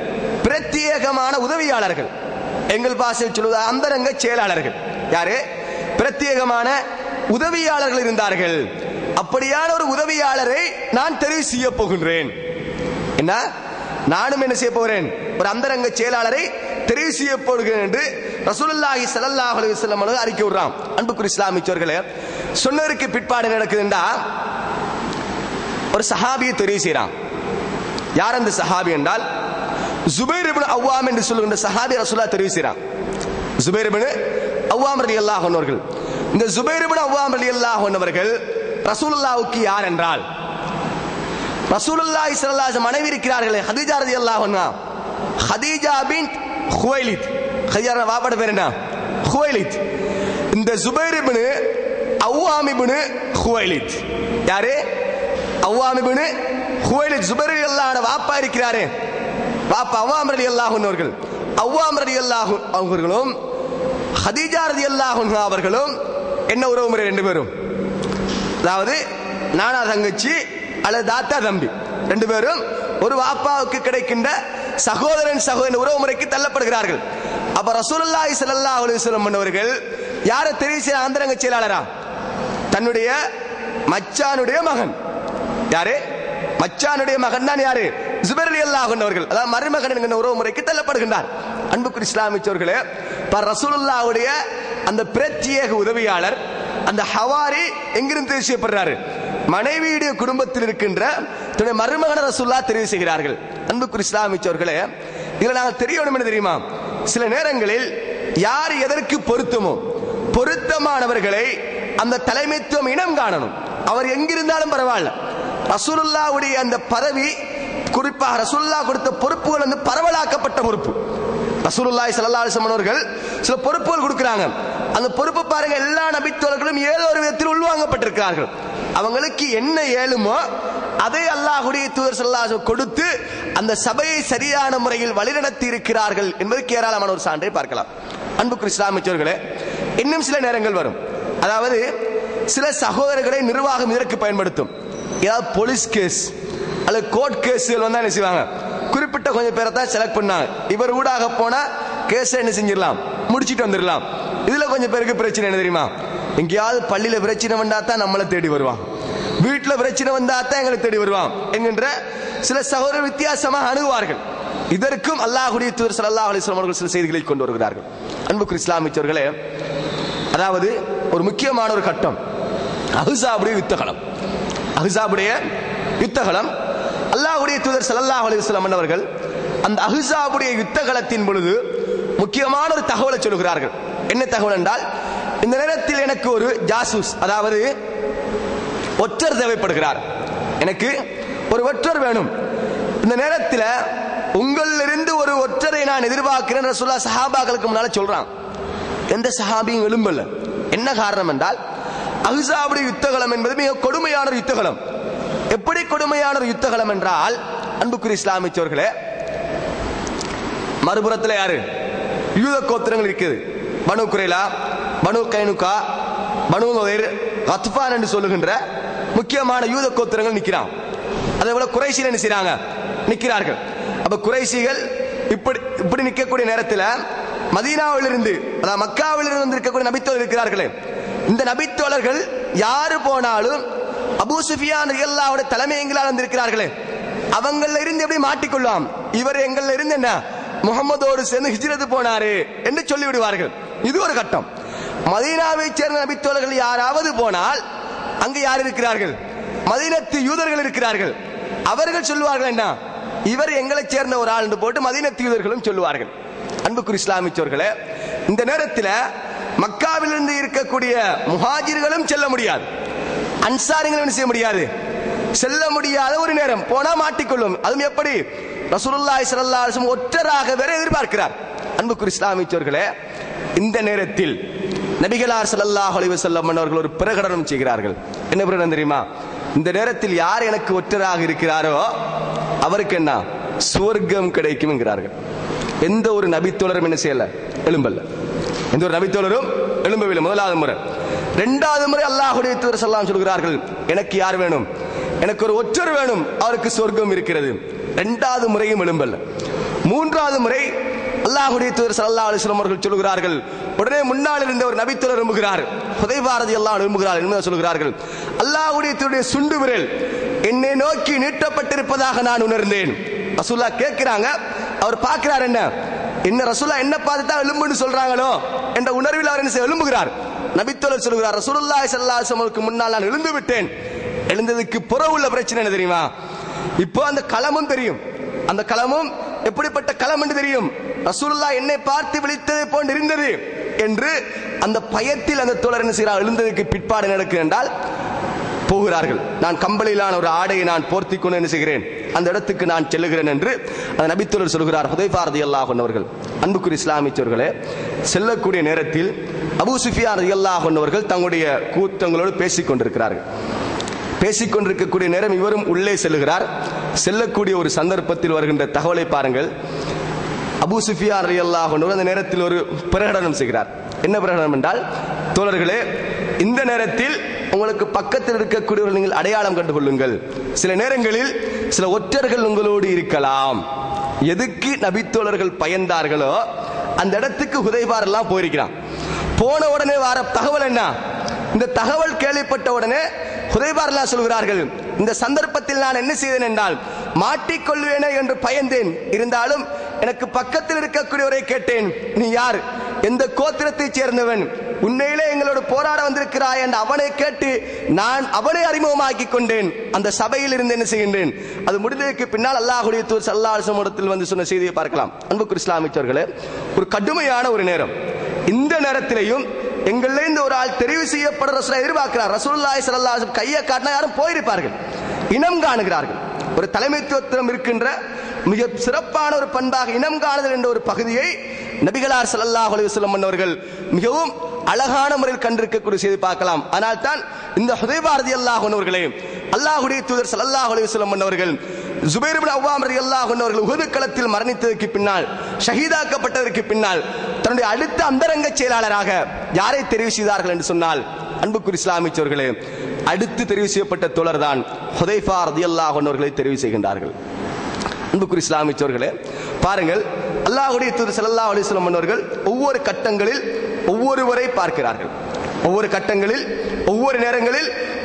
பிரத்யேகமான உதவியாளர்கள் எங்கள் பாஷையில் சொல்லுவது அந்தரங்க செயலாளர்கள் யாரு பிரத்யேகமான உதவியாளர்கள் இருந்தார்கள் அப்படியான ஒரு உதவியாளரை நான் தெரிவு செய்ய போகின்றேன் என்ன நானும் என்ன செய்ய போகிறேன் ஒரு அந்தரங்க செயலாளரை தெரிவு செய்ய போகிறேன் என்று ரசூலுல்லாஹி ஸல்லல்லாஹு அலைஹி வஸல்லம் அவர்கள் அறிக்கை விடுறான் அன்புக்குரிய இஸ்லாமியர்களே சொன்னதற்கு பிற்பாடு நடக்குதுண்டா ஒரு சஹாபியை தெரிவு செய்யறான் யார் அந்த சஹாபி என்றால் ஜுபைர் இப்னு அவ்வாம் என்று சொல்லுகின்ற சஹாபி ரசூலுல்லாஹ் தெரிவு செய்யறான் ஜுபைர் இப்னு அவ்வாம் ரலியல்லாஹு அன்ஹு இந்த ஜுபைர் இப்னு அவ்வாம் ரலியல்லாஹு அன்ஹு ரசூலுல்லாஹ்வுக்கு யார் என்றால் ரசூலுல்லாஹி ஸல்லல்லாஹு அலைஹி மனைவி இருக்கிறார்களே ஹதீஜா ரலியல்லாஹு அன்ஹா ஹதீஜா பின் ஹுவைலித் ஹதீஜா வாப்பட பேர் என்ன ஹுவைலித் இந்த ஜுபைர் இப்னு அவ்வாம் இப்னு ஹுவைலித் யாரு அவ்வாம் இப்னு ஹுவைலித் ஜுபைர் ரலியல்லாஹு வாப்பா இருக்கிறாரே வாப்பா அவ்வாம் ரலியல்லாஹு அவர்கள் அவ்வாம் ரலியல்லாஹு அவர்களும் ஹதீஜா ரலியல்லாஹு அன்ஹா அவர்களும் என்ன உறவு முறை ரெண்டு பேரும் அதாவது நானா தங்கச்சி அல்லது தாத்தா தம்பி ரெண்டு பேரும் ஒரு வாப்பாவுக்கு கிடைக்கின்ற சகோதரன் சகோதரன் உறவு முறைக்கு தள்ளப்படுகிறார்கள் அப்ப ரசூலுல்லாஹி ஸல்லல்லாஹு அலைஹி வஸல்லம் அவர்கள் யாரை தெரிவு செய்ய அந்தரங்க செயலாளரா தன்னுடைய மச்சானுடைய மகன் யாரு மச்சானுடைய மகன் தான் யாரு ஜுபைர் ரலியல்லாஹு அன்ஹு அவர்கள் அதாவது மருமகன் என்கிற உறவு முறைக்கு தள்ளப்படுகின்றார் அன்புக்குரிய இஸ்லாமியர்களே பர் ரசூலுல்லாஹ்வுடைய அந்த பிரத்யேக உதவியாளர் அந்த ஹவாரி எங்கிருந்து தெரிவு செய்யப்படுறாரு மனைவியுடைய குடும்பத்தில் இருக்கின்ற தன்னுடைய மருமகன ரசூல்லா தெரிவு செய்கிறார்கள் அன்புக்குரிய இஸ்லாமியர்களே இதுல நாங்கள் தெரியணும் என்ன தெரியுமா சில நேரங்களில் யார் எதற்கு பொருத்தமோ பொருத்தமானவர்களை அந்த தலைமைத்துவம் இனம் காணணும் அவர் எங்கிருந்தாலும் பரவாயில்ல ரசூலுல்லாவுடைய அந்த பதவி குறிப்பாக ரசூலுல்லா கொடுத்த பொறுப்புகள் வந்து பரவலாக்கப்பட்ட பொறுப்பு ரசூலுல்லாஹி ஸல்லல்லாஹு அலைஹி வஸல்லம் அவர்கள் சில பொறுப்புகள் கொடுக்கறாங்க அந்த பொறுப்பு பாருங்க எல்லா நபித்தோழர்களும் ஏதோ ஒரு விதத்தில் உள்வாங்கப்பட்டிருக்கிறார்கள் அவங்களுக்கு என்ன ஏழுமோ அதை அல்லாஹ்வுடைய தூதர் ஸல்லல்லாஹு அலைஹி வஸல்லம் கொடுத்து அந்த சபையை சரியான முறையில் வழிநடத்தி இருக்கிறார்கள் என்பதற்கு ஏராளமான ஒரு சான்றை பார்க்கலாம் அன்புக்குரிய இஸ்லாமியர்களே இன்னும் சில நேரங்கள் வரும் அதாவது சில சகோதரர்களை நிர்வாகம் இதற்கு பயன்படுத்தும் ஏதாவது போலீஸ் கேஸ் அல்லது கோர்ட் கேஸ்கள் வந்தா என்ன செய்வாங்க குறிப்பிட்ட கொஞ்சம் பேரை தான் செலக்ட் பண்ணாங்க இவர் ஊடாக போனா கேஸ் என்ன செஞ்சிடலாம் முடிச்சிட்டு வந்துடலாம் இதுல கொஞ்சம் பேருக்கு பிரச்சனை என்ன தெரியுமா எங்கேயாவது பள்ளியில பிரச்சனை வந்தா தான் நம்மளை தேடி வருவான் வீட்டுல பிரச்சனை வந்தா தான் எங்களை தேடி வருவான் என்கின்ற சில சகோதரர் வித்தியாசமாக அணுகுவார்கள் இதற்கும் அல்லாஹுடைய தூதர் ஸல்லல்லாஹு அலைஹி வஸல்லம் அவர்கள் சில செய்திகளை கொண்டு வருகிறார்கள் அன்புக்குரிய இஸ்லாமியர்களே அதாவது ஒரு முக்கியமான ஒரு கட்டம் அஹ்ஸாபுடைய யுத்தகலம் அஹ்ஸாபுடைய யுத்தகலம் அல்லாஹ்வுடைய தூதர் ஸல்லல்லாஹு அலைஹி வஸல்லம் அவர்கள் அந்த அஹ்ஸாபுடைய யுத்தகலத்தின் பொழுது முக்கியமான ஒரு தகவலை சொல்கிறார்கள் என்ன தகவல் என்றால் இந்த நேரத்தில் எனக்கு ஒரு ஜாசூஸ் அதாவது ஒற்றர் தேவைப்படுகிறார் எனக்கு ஒரு ஒற்றர் வேணும் இந்த நேரத்தில் உங்களிலிருந்து ஒரு ஒற்றரை நான் எதிர்பார்க்கிறேன் ரசூல்லா சஹாபாக்களுக்கு முன்னால சொல்றான் எந்த சஹாபியும் எழும்பல்ல என்ன காரணம் என்றால் அஹ்ஸாபுடைய யுத்தகலம் என்பது மிக கொடுமையான ஒரு யுத்தகலம் எப்படி கொடுமையான ஒரு யுத்தகலம் என்றால் அன்புக்குரிய இஸ்லாமிச்சோர்களே மறுபுறத்தில் யாரு யூத கோத்திரங்கள் இருக்குது பனு குரேலா பனு கைனுகா பனு நொதைர் கத்பான் என்று சொல்லுகின்ற முக்கியமான யூத கோத்திரங்கள் நிற்கிறான் அதே போல குறைசிகள் என்ன செய்றாங்க நிற்கிறார்கள் அப்ப குறைசிகள் இப்படி இப்படி நிற்கக்கூடிய நேரத்தில் மதீனாவிலிருந்து அதாவது மக்காவிலிருந்து வந்து இருக்கக்கூடிய நபித்தோழர் இருக்கிறார்களே இந்த நபித்தோழர்கள் யாரு போனாலும் அபூ சுஃபியான் ரலியல்லாஹுடைய தலைமையங்களால் வந்திருக்கிறார்களே அவங்கள இருந்து எப்படி மாட்டிக்கொள்ளலாம் இவர் எங்கள்ல இருந்து என்ன முகமதோடு சேர்ந்து ஹிஜ்ரத் போனாரு என்று சொல்லி விடுவார்கள் இது ஒரு கட்டம் மதீனாவை சேர்ந்த நபித்தோழர்கள் யாராவது போனால் அங்கு யார் இருக்கிறார்கள் மதீனத்து யூதர்கள் இருக்கிறார்கள் அவர்கள் சொல்லுவார்கள் என்ன இவர் எங்களை சேர்ந்த ஒரு ஆள் என்று போட்டு மதீனத்து யூதர்களும் சொல்லுவார்கள் அன்புக்குரிய இஸ்லாமிச்சோர்களே இந்த நேரத்தில் மக்காவிலிருந்து இருக்கக்கூடிய முஹாஜிர்களும் செல்ல முடியாது அன்சாரிகளும் என்ன செய்ய முடியாது செல்ல முடியாத ஒரு நேரம் போனா மாட்டிக்கொள்ளும் அதுவும் எப்படி ரசூலுல்லாஹி ஸல்லல்லாஹு அலைஹி வஸல்லம் ஒற்றராக வேற எதிர்பார்க்கிறார் அன்புக்குரிய இஸ்லாமியர்களே இந்த நேரத்தில் நபிகளார் ஸல்லல்லாஹு அலைஹி வஸல்லம் அவர்கள் ஒரு பிரகடனம் செய்கிறார்கள் என்ன பிரகடனம் தெரியுமா இந்த நேரத்தில் யார் எனக்கு ஒற்றராக இருக்கிறாரோ அவருக்கு என்ன சுவர்க்கம் கிடைக்கும் என்கிறார்கள் எந்த ஒரு நபித்தோழரும் என்ன செய்யல எழும்பல்ல எந்த ஒரு நபித்தோழரும் எழும்பவில்லை முதலாவது முறை இரண்டாவது முறை அல்லாஹுடைய தூதர் ஸல்லல்லாஹு சொல்கிறார்கள் எனக்கு யார் வேணும் எனக்கு ஒரு ஒற்றர் வேணும் அவருக்கு சொர்க்கம் இருக்கிறது இரண்டாவது முறையும் எழும்பல்ல மூன்றாவது முறை அல்லாஹுடைய தூதர் ஸல்லல்லாஹு அலைஹி வஸல்லம் அவர்கள் சொல்கிறார்கள் உடனே முன்னால் இருந்த ஒரு நபித்தோழர் எழும்புகிறார் ஹுதைபாரதி எல்லாம் எழும்புகிறார் என்று சொல்கிறார்கள் அல்லாஹுடைய தூதருடைய சுண்டு விரல் என்னை நோக்கி நீட்டப்பட்டிருப்பதாக நான் உணர்ந்தேன் ரசூல்லா கேட்கிறாங்க அவர் பார்க்கிறார் என்ன என்ன ரசூல்லா என்ன பார்த்து தான் எலும்புன்னு சொல்றாங்களோ என்ற உணர்வில் அவர் என்ன செய்ய எழும்புகிறார் நபித்தோழர் சொல்கிறார் ரசூலுல்லாஹி ஸல்லல்லாஹு அலைஹி வஸல்லம் முன்னால் நான் எழுந்து விட்டேன் எழுந்ததுக்கு புற உள்ள பிரச்சனை என்ன தெரியுமா இப்போ அந்த களமும் தெரியும் அந்த களமும் எப்படிப்பட்ட களம் என்று தெரியும் ரசூலுல்லா என்னை பார்த்து விழித்தது போன்று இருந்தது என்று அந்த பயத்தில் அந்த தோழர் என்ன செய்கிறார் எழுந்ததுக்கு பிற்பாடு நடக்கு என்றால் போகிறார்கள் நான் கம்பளிலான ஒரு ஆடையை நான் போர்த்தி கொண்டு என்ன செய்கிறேன் அந்த இடத்துக்கு நான் செல்லுகிறேன் என்று அந்த நபித்தோழர் சொல்கிறார் ஹுதைபாரதி அல்லாஹ் அவர்கள் அன்புக்குரிய இஸ்லாமியர்களே செல்லக்கூடிய நேரத்தில் அபூ சுஃபியான் ரலியல்லாஹு அவர்கள் தங்களுடைய கூத்தங்களோடு பேசிக் கொண்டிருக்கிறார்கள் பேசிக் கொண்டிருக்கக்கூடிய நேரம் இவரும் உள்ளே செல்லுகிறார் செல்லக்கூடிய ஒரு சந்தர்ப்பத்தில் வருகின்ற தகவலை பாருங்கள் அபூ சுஃபியான் ரலியல்லாஹு அன்ஹு அந்த நேரத்தில் ஒரு பிரகடனம் செய்கிறார் என்ன பிரகடனம் என்றால் தோழர்களே இந்த நேரத்தில் உங்களுக்கு பக்கத்தில் இருக்கக்கூடியவர்கள் நீங்கள் அடையாளம் கண்டு கொள்ளுங்கள் சில நேரங்களில் சில ஒற்றர்கள் உங்களோடு இருக்கலாம் எதுக்கு நபித்தோழர்கள் பயந்தார்களோ அந்த இடத்துக்கு ஹுதைபார் எல்லாம் போயிருக்கிறான் போன உடனே வர தகவல் என்ன இந்த தகவல் கேள்விப்பட்ட உடனே ஹுதைபார்லாம் சொல்கிறார்கள் இந்த சந்தர்ப்பத்தில் நான் என்ன செய்தேன் என்றால் மாட்டிக்கொள்வேனே என்று பயந்தேன் இருந்தாலும் எனக்கு பக்கத்தில் இருக்கக்கூடியவரை கேட்டேன் நீ யார் எந்த கோத்திரத்தைச் சேர்ந்தவன் உண்மையிலே எங்களோடு போராட வந்திருக்கிறாய் என்று அவனை கேட்டு நான் அவனை அறிமுகமாக்கி கொண்டேன் அந்த சபையில் இருந்து என்ன செய்கின்றேன் அது முடிந்ததற்கு பின்னால் அல்லாஹுடைய தூர் சல்லாசமடத்தில் வந்து சொன்ன செய்தியை பார்க்கலாம் அன்புக்குரிய இஸ்லாமியர்களே ஒரு கடுமையான ஒரு நேரம் இந்த நேரத்திலையும் எங்கள்ல இருந்து ஒரு ஆள் தெரிவு செய்யப்படுற ரசூலை எதிர்பார்க்கிறார் ரசூலுல்லாஹி ஸல்லல்லாஹு அலைஹி வஸல்லம் கையை காட்டினா யாரும் போயிருப்பார்கள் இனம் காணுகிறார்கள் ஒரு தலைமைத்துவத்திடம் இருக்கின்ற மிக சிறப்பான ஒரு பண்பாக இனம் காணுதல் என்ற ஒரு பகுதியை நபிகளார் ஸல்லல்லாஹு அலைஹி வஸல்லம் அவர்கள் மிகவும் அழகான முறையில் கண்டிருக்கக்கூடிய செய்தி பார்க்கலாம் ஆனால் தான் இந்த ஹுதைபாரதி அல்லாஹ் அவர்களே அல்லாஹுடைய தூதர் ஸல்லல்லாஹு அலைஹி வஸல்லம் அவர்கள் ஜுபைர் இப்னு அவ்வாம் ரலியல்லாஹு அன்ஹு அவர்கள் உஹது களத்தில் மரணித்ததற்கு பின்னால் ஷஹீதாக்கப்பட்டதற்கு பின்னால் தன்னுடைய அடுத்த அந்தரங்க செயலாளராக யாரை தெரிவு செய்தார்கள் என்று சொன்னால் அன்புக்குரிய இஸ்லாமியர்களே அடுத்து தெரிவு செய்யப்பட்ட தோழர் தான் ஹுதைஃபா ரலியல்லாஹு அன்ஹு அவர்களை தெரிவு செய்கின்றார்கள் அன்புக்குரிய இஸ்லாமியர்களே பாருங்கள் அல்லாஹ்வுடைய தூதர் ஸல்லல்லாஹு அலைஹி வஸல்லம் அவர்கள் ஒவ்வொரு கட்டங்களில் ஒவ்வொருவரை பார்க்கிறார்கள் ஒவ்வொரு கட்டங்களில் ஒவ்வொரு நேரங்களில்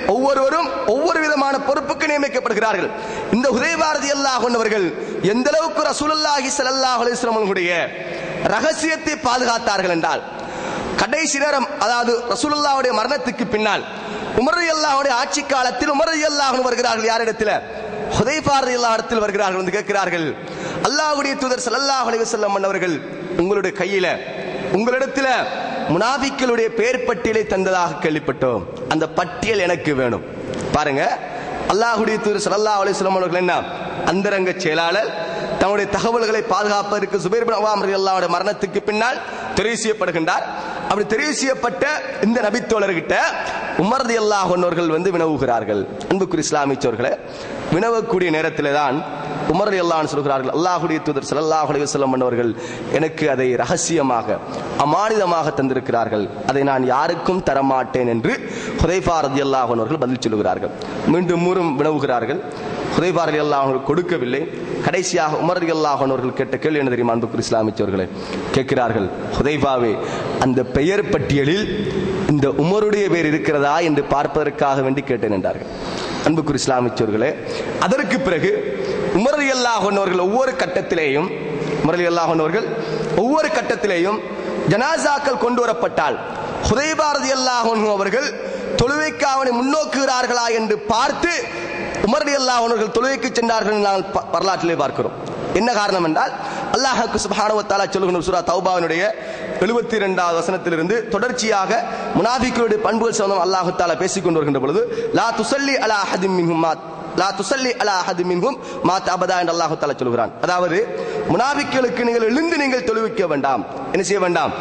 ஒவ்வொருவரும் ஒவ்வொரு விதமான பொறுப்புக்கு நியமிக்கப்படுகிறார்கள் இந்த உதயபாரதி அல்லாஹ் கொண்டவர்கள் எந்த அளவுக்கு ரசூலுல்லாஹி ஸல்லல்லாஹு அலைஹி வஸல்லம் அவர்களுடைய ரகசியத்தை பாதுகாத்தார்கள் என்றால் கடைசி நேரம் அதாவது ரசூலுல்லாஹ்வுடைய மரணத்துக்கு பின்னால் உமர் அல்லாஹ்வுடைய ஆட்சி காலத்தில் உமர் அல்லாஹ் வருகிறார்கள் யாரிடத்தில் ஹுதைபாரதி அல்லாஹ் இடத்தில் வருகிறார்கள் வந்து கேட்கிறார்கள் அல்லாஹ்வுடைய தூதர் ஸல்லல்லாஹு அலைஹி வஸல்லம் அவர்கள் உங்களுடைய கையில உங்களிடத்துல முனாபிக்களுடைய பெயர் பட்டியலை தந்ததாக கேள்விப்பட்டோம் அந்த பட்டியல் எனக்கு வேணும் பாருங்க அல்லாஹ்வுடைய தூதர் ஸல்லல்லாஹு அலைஹி வஸல்லம் அவர்கள் என்ன அந்தரங்க செயலாளர் தன்னுடைய தகவல்களை பாதுகாப்பதற்கு சுபைர் பின் அவாம் ரலியல்லாஹு அன்ஹு மரணத்துக்கு பின்னால் தெரிவு செய்யப்படுகின்றார் அப்படி தெரிவு செய்யப்பட்ட இந்த நபித்தோழர்கிட்ட உமர் ரலியல்லாஹு அன்ஹு வந்து வினவுகிறார்கள் அன்புக்குரிய இஸ்லாமியர்களே வினவக்கூடிய நேரத்தில் தான் உமர் ரலியல்லாஹு அன்ஹு சொல்கிறார்கள் அல்லாஹ்வுடைய தூதர் ஸல்லல்லாஹு அலைஹி வஸல்லம் அவர்கள் எனக்கு அதை ரகசியமாக அமானிதமாக தந்திருக்கிறார்கள் அதை நான் யாருக்கும் தரமாட்டேன் என்று ஹுதைஃபா ரலியல்லாஹு அன்ஹு அவர்கள் பதில் சொல்லுகிறார்கள் மீண்டும் மூரும் வினவுகிறார்கள் ஹுதைஃபா ரலியல்லாஹு அன்ஹு கொடுக்கவில்லை கடைசியாக உமர் ரலியல்லாஹு அன்ஹு அவர்கள் கேட்ட கேள்வி என்ன தெரியுமா அன்புக்குரிய இஸ்லாமியர்களே கேட்கிறார்கள் ஹுதைஃபாவே அந்த பெயர் பட்டியலில் இந்த உமருடைய பேர் இருக்கிறதா என்று பார்ப்பதற்காக வேண்டி கேட்டேன் என்றார்கள் அன்புக்குரிய இஸ்லாமியர்களே அதற்கு பிறகு உமர் ரலியல்லாஹு அன்ஹு அவர்கள் ஒவ்வொரு கட்டத்திலேயும் உமர் ரலியல்லாஹு அன்ஹு அவர்கள் ஒவ்வொரு கட்டத்திலேயும் ஜனாசாக்கள் கொண்டு வரப்பட்டால் ஹுதைபாரதி அல்லாஹ் அவர்கள் தொழுவைக்கு அவனை முன்னோக்குகிறார்களா என்று பார்த்து உமர் அல்லாஹ் அவர்கள் தொழுவைக்கு சென்றார்கள் என்று நாங்கள் ப- வரலாற்றிலே பார்க்கிறோம் என்ன காரணம் என்றால் அல்லாஹுக்கு சுப்ஹானஹு தஆலா சொல்லுகிற சூரா தௌபாவினுடைய எழுபத்தி இரண்டாவது வசனத்திலிருந்து தொடர்ச்சியாக முனாஃபிக்களுடைய பண்புகள் சம்பந்தம் அல்லாஹு தாலா பேசிக் கொண்டு வருகின்ற பொழுது லா துசல்லி அலா அஹதிம் மின்ஹும் மா லா துசல்லி அலா அஹதிம் மின்ஹும் மா தபதா என்று அல்லாஹு தாலா சொல்கிறான் அதாவது முனாஃபிக்களுக்கு நீங்கள் எழுந்து நீங்கள் தொழுவிக்க வேண்டாம் என்ன செய்ய வேண்டாம்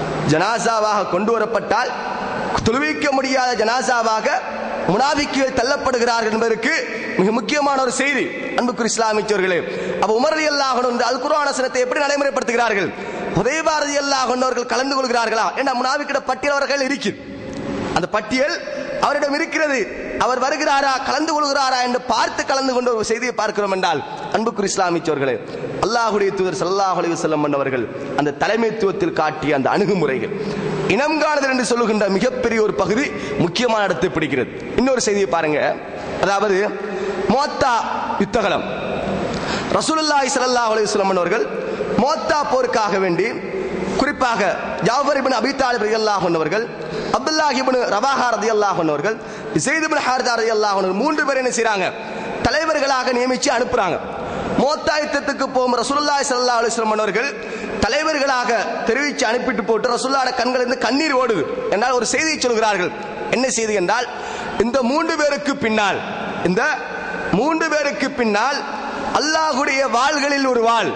ஜனாசாவாக கொண்டு வரப்பட்டால் தொழுவிக்க முடியாத ஜனாசாவாக முனாபிக்குகள் தள்ளப்படுகிறார்கள் என்பதற்கு மிக முக்கியமான ஒரு செய்தி அன்புக்குரிய இஸ்லாமியர்களே அப்ப உமர் அலி அல்லாஹ் இந்த அல் குர்ஆன் வசனத்தை எப்படி நடைமுறைப்படுத்துகிறார்கள் உதயபாரதி அல்லாஹ் கொண்டவர்கள் கலந்து கொள்கிறார்களா ஏன்னா முனாபிக்கிட பட்டியல் அவர்கள் இருக்குது அந்த பட்டியல் அவரிடம் இருக்கிறது அவர் வருகிறாரா கலந்து கொள்கிறாரா என்று பார்த்து கலந்து கொண்ட ஒரு செய்தியை பார்க்கிறோம் என்றால் அன்புக்குரிய இஸ்லாமியர்களே அல்லாஹுடைய தூதர் ஸல்லல்லாஹு அலைஹி வஸல்லம் என்பவர்கள் அந்த தலைமைத்துவத்தில் காட்டிய அந்த அணுகுமுறைகள் இனம் காணுதல் என்று சொல்லுகின்ற மிகப்பெரிய ஒரு பகுதி முக்கியமான இடத்தை பிடிக்கிறது இன்னொரு செய்தியை பாருங்க அதாவது மோத்தா யுத்தகலம் ரசூலுல்லாஹி ஸல்லல்லாஹு அலைஹி வஸல்லம் அவர்கள் மோத்தா போருக்காக வேண்டி குறிப்பாக ஜாஃபர் இப்னு அபி தாலிப் ரலியல்லாஹு அன்ஹு அவர்கள் அப்துல்லாஹ் இப்னு ரவாஹா ரலியல்லாஹு அன்ஹு அவர்கள் ஸெய்த் இப்னு ஹாரிதா ரலியல்லாஹு அன்ஹு மூன்று பேர் என்ன செய்றாங்க தலைவர்களாக நியமிச்சு அனுப்புறாங்க மோத்தா யுத்தத்துக்கு போகும் ரசூலுல்லாஹி ஸல்லல்லாஹு அலைஹி வஸல்லம் அவர்கள் தலைவர்களாக தெரிவித்து அனுப்பிட்டு போட்டு ரசூலுல்லாஹ்வுடைய கண்களிலிருந்து கண்ணீர் ஓடுது என்றால் ஒரு செய்தியை சொல்கிறார்கள் என்ன செய்தி என்றால் இந்த மூன்று பேருக்கு பின்னால் இந்த மூன்று பேருக்கு பின்னால் அல்லாஹ்வுடைய வாள்களில் ஒரு வாள்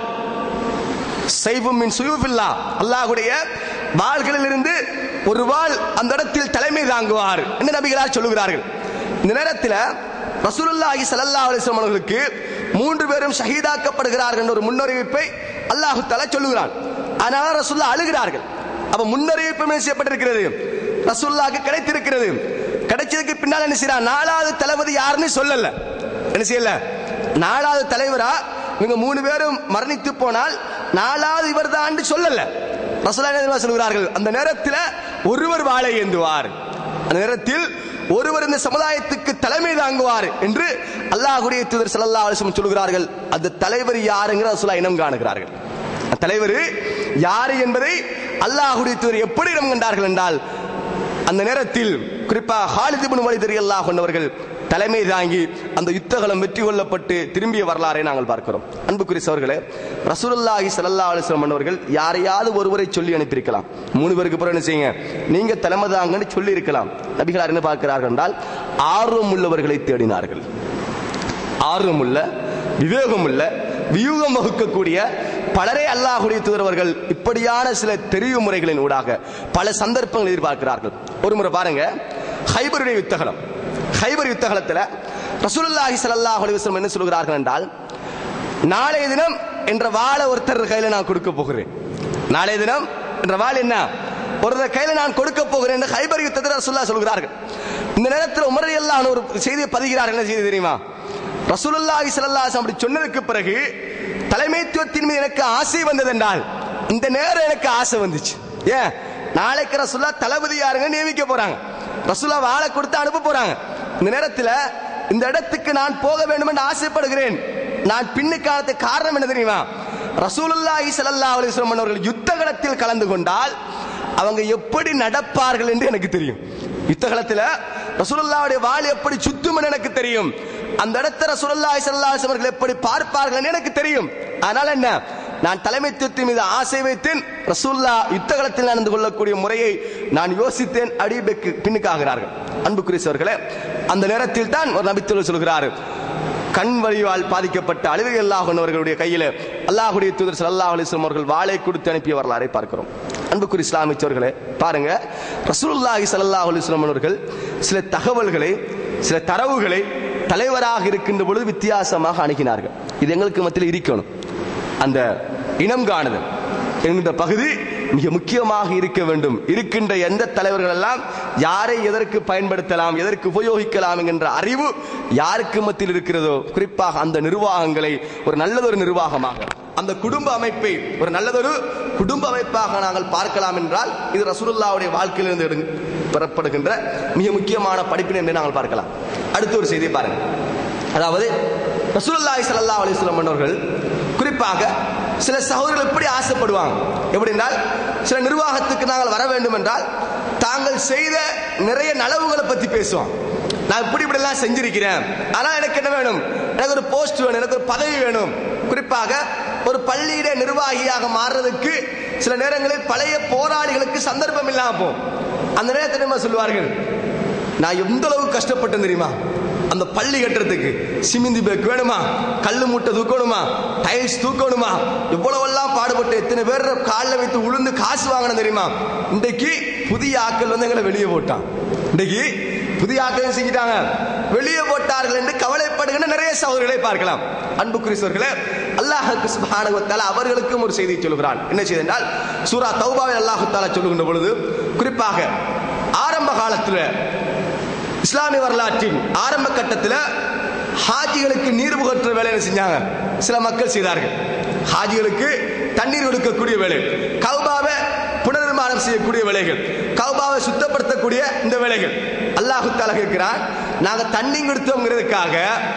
சைபும் மின் சுயூஃபில்லா அல்லாஹ்வுடைய வாள்களில் இருந்து ஒரு வாள் அந்த இடத்தில் தலைமை தாங்குவார் என்று நபிகளார் சொல்லுகிறார்கள் இந்த நேரத்தில் ரசூலுல்லாஹி ஸல்லல்லாஹு அலைஹி வஸல்லம் அவர்களுக்கு மூன்று பேரும் ஷஹீதாக்கப்படுகிறார்கள் என்ற ஒரு முன்னறிவிப்பை அல்லாஹு தஆலா சொல்லுகிறான் ஆனால் ரசூல்லா அழுகிறார்கள் அப்ப முன்னறிவிப்பு என்ன செய்யப்பட்டிருக்கிறது ரசூலுல்லாஹ்க்கு கிடைத்திருக்கிறது கிடைச்சதுக்கு பின்னால் என்ன செய்யறான் நாலாவது தளபதி யாருன்னு சொல்லல என்ன செய்யல நாலாவது தலைவரா இவங்க மூணு பேரும் மரணித்து போனால் நாலாவது இவர் தான் சொல்லல ரசூலா என்ன தெரியுமா சொல்கிறார்கள் அந்த நேரத்தில் ஒருவர் வாழை ஏந்துவார் அந்த நேரத்தில் ஒருவர் இந்த சமுதாயத்துக்கு தலைமை தாங்குவார் என்று அல்லாஹ்வுடைய தூதர் ஸல்லல்லாஹு அலைஹி வஸல்லம் சொல்கிறார்கள் அந்த தலைவர் யாருங்கிற ரசூலா இனம் காணுகிறார்கள் அந்த தலைவர் யாரு என்பதை அல்லாஹ்வுடைய தூதர் எப்படி இனம் கண்டார்கள் என்றால் அந்த நேரத்தில் குறிப்பாக ஹாலித் இப்னு வலித் ரலியல்லாஹு அன்ஹு அவர்கள் தலைமை தாங்கி அந்த யுத்தகலம் வெற்றி கொள்ளப்பட்டு திரும்பிய வரலாறை நாங்கள் பார்க்கிறோம் அன்புக்குரிய சவர்களே ரசூலுல்லாஹி ஸல்லல்லாஹு அலைஹி வஸல்லம் அவர்கள் யாரையாவது ஒருவரை சொல்லி அனுப்பியிருக்கலாம் மூணு பேருக்கு பிறகு என்ன செய்யுங்க நீங்க தலைமை தாங்கன்னு சொல்லி இருக்கலாம் நபிகளார் என்ன பார்க்கிறார்கள் என்றால் ஆர்வம் உள்ளவர்களை தேடினார்கள் ஆர்வமுள்ள விவேகமுள்ள வியூகம் வகுக்கக்கூடிய பலரே அல்லாஹுடைய தூதரவர்கள் இப்படியான சில தெரிவு முறைகளின் ஊடாக பல சந்தர்ப்பங்கள் எதிர்பார்க்கிறார்கள் ஒரு முறை பாருங்க ஹைபருடைய யுத்தகலம் ஹைபர் யுத்தகலத்துல ரசூலுல்லாஹி ஸல்லல்லாஹு அலைஹி வஸல்லம் என்ன சொல்கிறார்கள் என்றால் நாளைய தினம் என்ற வாளை ஒருத்தர் கையில நான் கொடுக்க போகிறேன் நாளைய தினம் என்ற வாள் என்ன ஒருத்தர் கையில நான் கொடுக்க போகிறேன் என்று ஹைபர் யுத்தத்தில் ரசூலுல்லாஹ் சொல்கிறார்கள் இந்த நேரத்தில் உமர் எல்லாம் ஒரு செய்தியை பதிகிறார்கள் என்ன செய்தி தெரியுமா ரசூலுல்லாஹி ஸல்லல்லாஹு அலைஹி அப்படி சொன்னதுக்கு பிறகு தலைமைத்துவத்தின் மீது எனக்கு ஆசை வந்தது என்றால் இந்த நேரம் எனக்கு ஆசை வந்துச்சு ஏன் நாளைக்கு ரசூல்லா தளபதி யாருங்க நியமிக்க போறாங்க ரசூல்லா வாழை கொடுத்து அனுப்ப போறாங்க இந்த நேரத்தில் இந்த இடத்துக்கு நான் போக வேண்டும் என்று ஆசைப்படுகிறேன் நான் பின்னுக்காலத்து காரணம் என்ன தெரியுமா ரசூலுல்லாஹி ஸல்லல்லாஹு அலைஹி வஸல்லம் அவர்கள் யுத்த களத்தில் கலந்து கொண்டால் அவங்க எப்படி நடப்பார்கள் என்று எனக்கு தெரியும் யுத்த களத்தில் ரசூலுல்லாஹ்வுடைய வாள் எப்படி சுத்தும் என்று எனக்கு தெரியும் அந்த இடத்துல ரசூலுல்லாஹி ஸல்லல்லாஹு அலைஹி அவர்கள் எப்படி பார்ப்பார்கள் என்று எனக்கு தெரியும் அதனால என்ன நான் தலைமைத்துவத்தின் மீது ஆசை வைத்தேன் ரசூல்லா யுத்த களத்தில் நடந்து கொள்ளக்கூடிய முறையை நான் யோசித்தேன் அடிபெக்கு பின்னுக்காகிறார்கள் அன்புக்குரியவர்களே அந்த நேரத்தில் தான் ஒரு நபித்துவல் சொல்கிறார் கண் வழியால் பாதிக்கப்பட்ட அழுகை அல்லாஹனவர்களுடைய கையில் அல்லாஹுடைய தூதர் ஸல்லல்லாஹு அலைஹி வஸல்லம் அவர்கள் வாளை கொடுத்து அனுப்பிய வரலாறை பார்க்கிறோம் அன்புக்குரிய இஸ்லாமியர்களே பாருங்க ரசூலுல்லாஹி ஸல்லல்லாஹு அலைஹி வஸல்லம் அவர்கள் சில தகவல்களை சில தரவுகளை தலைவராக இருக்கின்ற பொழுது வித்தியாசமாக அணுகினார்கள் இது எங்களுக்கு மத்தியில் இருக்கணும் அந்த இனம் காணுதல் என்கின்ற பகுதி மிக முக்கியமாக இருக்க வேண்டும் இருக்கின்ற எந்த தலைவர்கள் எல்லாம் யாரை எதற்கு பயன்படுத்தலாம் எதற்கு உபயோகிக்கலாம் என்கின்ற அறிவு யாருக்கு மத்தியில் இருக்கிறதோ குறிப்பாக அந்த நிர்வாகங்களை ஒரு நல்லதொரு நிர்வாகமாக அந்த குடும்ப அமைப்பை ஒரு நல்லதொரு குடும்ப அமைப்பாக நாங்கள் பார்க்கலாம் என்றால் இது ரசூலுல்லாவுடைய வாழ்க்கையிலிருந்து எடுங்க- பெறப்படுகின்ற மிக முக்கியமான படிப்பினை என்று நாங்கள் பார்க்கலாம் அடுத்த ஒரு செய்தியை பாருங்க அதாவது ரசூலுல்லாஹி ஸல்லல்லாஹு அலைஹி வஸல்லம் அவர்கள் குறிப்பாக சில சகோதரர்கள் எப்படி ஆசைப்படுவாங்க எப்படி என்றால் சில நிர்வாகத்துக்கு நாங்கள் வர வேண்டும் என்றால் தாங்கள் செய்த நிறைய நலவுகளை பத்தி பேசுவோம் நான் இப்படி இப்படி எல்லாம் செஞ்சிருக்கிறேன் ஆனா எனக்கு என்ன வேணும் எனக்கு ஒரு போஸ்ட் வேணும் எனக்கு ஒரு பதவி வேணும் குறிப்பாக ஒரு பள்ளியிட நிர்வாகியாக மாறுறதுக்கு சில நேரங்களில் பழைய போராளிகளுக்கு சந்தர்ப்பம் இல்லாம போகும் அந்த நேரத்தில் என்ன சொல்லுவார்கள் நான் எந்த அளவுக்கு கஷ்டப்பட்டேன் தெரியுமா அந்த பள்ளி கட்டுறதுக்கு சிமிந்தி பேக் வேணுமா கல்லு மூட்டை தூக்கணுமா டைல்ஸ் தூக்கணுமா இவ்வளவெல்லாம் பாடுபட்டு எத்தனை பேர் காலில் வைத்து உளுந்து காசு வாங்கணும் தெரியுமா இன்றைக்கு புதிய ஆட்கள் வந்து எங்களை வெளியே போட்டான் இன்றைக்கு புதிய ஆட்கள் செஞ்சிட்டாங்க வெளியே போட்டார்கள் என்று கவலைப்படுகின்ற நிறைய சகோதரர்களை பார்க்கலாம் அன்புக்குரியவர்களே அல்லாஹுக்கு சுப்ஹானஹு வ தஆலா அவர்களுக்கும் ஒரு செய்தி சொல்கிறான் என்ன செய்தி என்றால் சூரா தௌபாவில் அல்லாஹு தஆலா சொல்லுகின்ற பொழுது குறிப்பாக ஆரம்ப காலத்தில் இஸ்லாமிய வரலாற்றின் ஆரம்ப கட்டத்தில் ஹாஜிகளுக்கு நீர் புகற்ற வேலையை செஞ்சாங்க சில மக்கள் செய்தார்கள் ஹாஜிகளுக்கு தண்ணீர் கொடுக்கக்கூடிய வேலை கௌபாவை புனர்நிர்மாணம் செய்யக்கூடிய வேலைகள் கௌபாவை சுத்தப்படுத்தக்கூடிய இந்த வேலைகள் அல்லாஹு தாலா கேட்கிறான் நாங்க தண்ணி கொடுத்தோங்கிறதுக்காக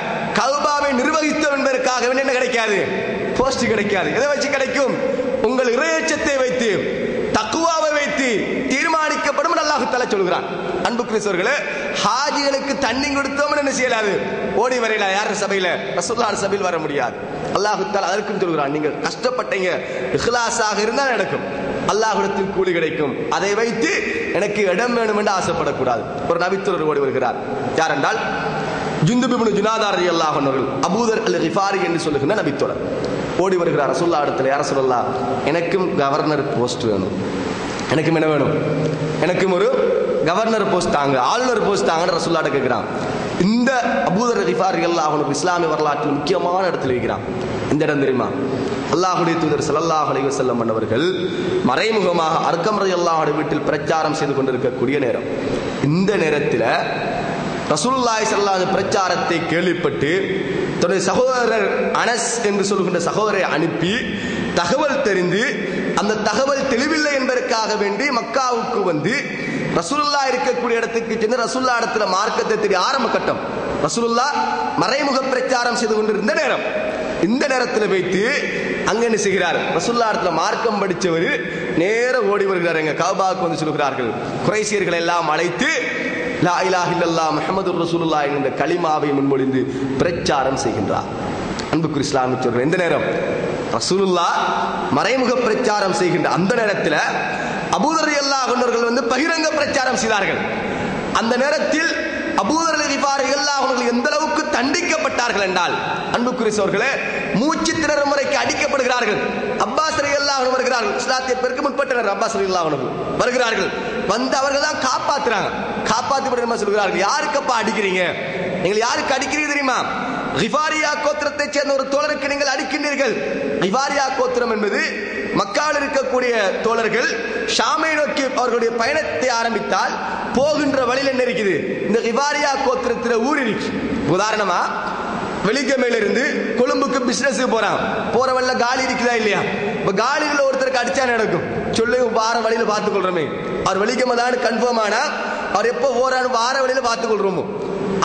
கௌபாவை நிர்வகித்தோம் என்பதற்காக என்ன கிடைக்காது போஸ்ட் கிடைக்காது எதை வச்சு கிடைக்கும் உங்கள் இறையச்சத்தை வைத்து தக்குவாவை வைத்து தீர்மானிக்கப்படும் என்று அல்லாஹு தஆலா சொல்கிறான் அன்பு கிறிஸ்தவர்களே ஹாஜிகளுக்கு தண்ணி கொடுத்தோம் என்ன செய்யலாது ஓடி வரையில யார் சபையில ரசூலுல்லாஹ் சபையில் வர முடியாது அல்லாஹு தஆலா அதற்கும் சொல்கிறான் நீங்கள் கஷ்டப்பட்டீங்க இஹ்லாஸாக இருந்தால் நடக்கும் அல்லாஹ்விடத்தில் கூலி கிடைக்கும் அதை வைத்து எனக்கு இடம் வேணும் என்று ஆசைப்படக்கூடாது ஒரு நபித்துறர் ஓடி வருகிறார் யார் என்றால் ஜுந்துபிபுனு ஜுனாதார் அல்லாஹ் அவர்கள் அபூதர் அல் ரிஃபாரி என்று சொல்லுகின்ற நபித்தோழர் ஓடி வருகிறார் ரசூல்லா இடத்துல யார சொல்லலாம் எனக்கும் கவர்னர் போஸ்ட் வேணும் எனக்கும் என்ன வேணும் எனக்கும் ஒரு கவர்னர் போஸ்ட் தாங்க ஆளுநர் போஸ்ட் தாங்கன்னு ரசூல்லாட்ட கேட்கிறான் இந்த அபூதர் ரிஃபாரி அல்லாஹ் அவனுக்கு இஸ்லாமிய வரலாற்றில் முக்கியமான இடத்துல வைக்கிறான் இந்த இடம் தெரியுமா அல்லாஹுடைய தூதர் ஸல்லல்லாஹு அலைஹி வஸல்லம் அவர்கள் மறைமுகமாக அர்க்கம் ரலியல்லாஹு வீட்டில் பிரச்சாரம் செய்து கொண்டிருக்கக்கூடிய நேரம் இந்த நேரத்தில் ரசூலுல்லாஹி ஸல்லல்லாஹு அலைஹி பிரச்சாரத்தை கேள்விப்பட்டு தன்னுடைய சகோதரர் அனஸ் என்று சொல்கின்ற சகோதரரை அனுப்பி தகவல் தெரிந்து அந்த தகவல் தெளிவில்லை என்பதற்காக வேண்டி மக்காவுக்கு வந்து ரசூலுல்லா இருக்கக்கூடிய இடத்துக்கு சென்று ரசூல்லா இடத்துல மார்க்கத்தை தெரிய ஆரம்ப கட்டம் ரசூலுல்லா மறைமுக பிரச்சாரம் செய்து கொண்டிருந்த நேரம் இந்த நேரத்தில் வைத்து அங்க என்ன செய்கிறார் ரசூல்லா இடத்துல மார்க்கம் படித்தவர் நேர ஓடி வருகிறார் எங்க கபாவுக்கு வந்து சொல்கிறார்கள் குறைசியர்களை எல்லாம் அழைத்து லா இலாஹ இல்லல்லாஹ் முஹம்மது ரசூலுல்லாஹ் என்ற கலிமாவை முன்மொழிந்து பிரச்சாரம் செய்கின்றார் அன்புக்குரிய இஸ்லாமிய சொல்கிறேன் எந்த நேரம் ரசூலுல்லா மறைமுக பிரச்சாரம் செய்கின்ற அந்த நேரத்தில் அபூதர் அல்லாஹ் கொண்டவர்கள் வந்து பகிரங்க பிரச்சாரம் செய்தார்கள் அந்த நேரத்தில் அபூதர் ரிஃபாரி அல்லாஹ் அவர்கள் எந்த அளவுக்கு தண்டிக்கப்பட்டார்கள் என்றால் அன்புக்குரிய சோர்களே மூச்சு திணறும் முறைக்கு அடிக்கப்படுகிறார்கள் அப்பாஸ் அலி அல்லாஹ் வருகிறார்கள் இஸ்லாத்திய பெருக்கு முற்பட்டனர் அப்பாஸ் அலி அல்லாஹ் வருகிறார்கள் வந்து அவர்கள் தான் காப்பாத்துறாங்க காப்பாத்தி என்ன சொல்கிறார்கள் யாருக்கப்பா அடிக்கிறீங்க நீங்கள் யாருக்கு அடிக்கிறீங்க தெரியுமா ரிஃபாரியா கோத்திரத்தைச் சேர்ந்த ஒரு தோழருக்கு நீங்கள் அடிக்கின்றீர்கள் ரிஃபாரியா கோத்திரம் என்பது மக்காவில் இருக்கக்கூடிய தோழர்கள் ஷாமை நோக்கி அவர்களுடைய பயணத்தை ஆரம்பித்தால் போகின்ற வழியில் என்ன இருக்குது இந்த ரிவாரியா கோத்திரத்தில் ஊர் இருக்கு உதாரணமா வெள்ளிக்கிழமையில இருந்து கொழும்புக்கு பிசினஸ் போறான் போற வழியில காலி இருக்குதா இல்லையா இப்ப காலியில் ஒருத்தருக்கு அடிச்சா நடக்கும் சொல்லி வார வழியில பார்த்து கொள்றோமே அவர் வெள்ளிக்கிழமை தான் கன்ஃபார்ம் ஆனா அவர் எப்போ போறாரு வார வழியில பார்த்து கொள்றோமோ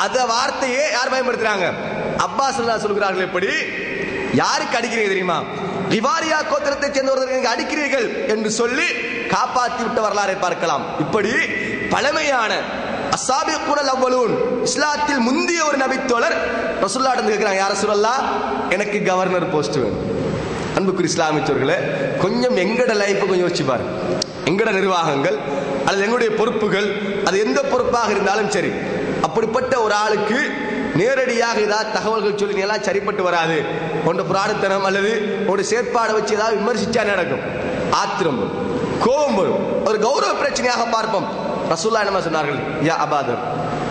அந்த வார்த்தையே யார் பயன்படுத்துறாங்க அப்பாஸ் ரலியல்லாஹு சொல்கிறார்கள் எப்படி யாருக்கு அடிக்கிறீங்க தெரியுமா ரிவாரியா கோத்திரத்தை சேர்ந்தவர்கள் நீங்க அடிக்கிறீர்கள் என்று சொல்லி காப்பாற்றி விட்ட வரலாறை பார்க்கலாம் இப்படி பழமையான அசாபி குரல் அவ்வளூன் இஸ்லாத்தில் முந்திய ஒரு நபித்தோழர் ரசுல்லாட்ட கேட்கிறாங்க யார சொல்லலாம் எனக்கு கவர்னர் போஸ்ட் வேணும் அன்புக்குரிய இஸ்லாமியர்களே கொஞ்சம் எங்கட லைஃப் கொஞ்சம் யோசிச்சு பாருங்க எங்கட நிர்வாகங்கள் அல்லது எங்களுடைய பொறுப்புகள் அது எந்த பொறுப்பாக இருந்தாலும் சரி அப்படிப்பட்ட ஒரு ஆளுக்கு நேரடியாக ஏதாவது தகவல்கள் சொல்லி நீ எல்லாம் சரிப்பட்டு வராது உன்னோட புராணத்தனம் அல்லது உன்னோட செயற்பாடை வச்சு ஏதாவது விமர்சிச்சா நடக்கும் ஆத்திரம் வரும் கோபம் வரும் ஒரு கௌரவ பிரச்சனையாக பார்ப்போம் ரசூல்லா என்ன சொன்னார்கள் யா அபாதர்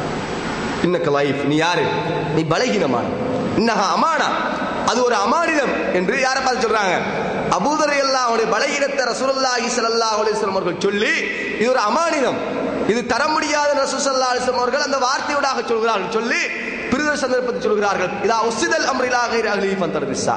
இன்னக்க லைஃப் நீ யாரு நீ பலகீனமான இன்னஹா அமானா அது ஒரு அமானிதம் என்று யாரை பார்த்து சொல்றாங்க அபூதரை எல்லாம் அவனுடைய பலகீனத்தை ரசூலுல்லாஹி ஸல்லல்லாஹு அலைஹி வஸல்லம் அவர்கள் சொல்லி இது ஒரு அமானிதம் இது தர முடியாத ரசூல் ஸல்லல்லாஹு அலைஹி வஸல்லம் அவர்கள் அந்த வார்த்தையோடாக சொல்கிறார்கள் சொல்லி பிரித சந்தர்ப்பத்தில் சொல்கிறார்கள் இதா உசிதல் அம்ரிலாக அகலி ஃபந்தர்பிஸா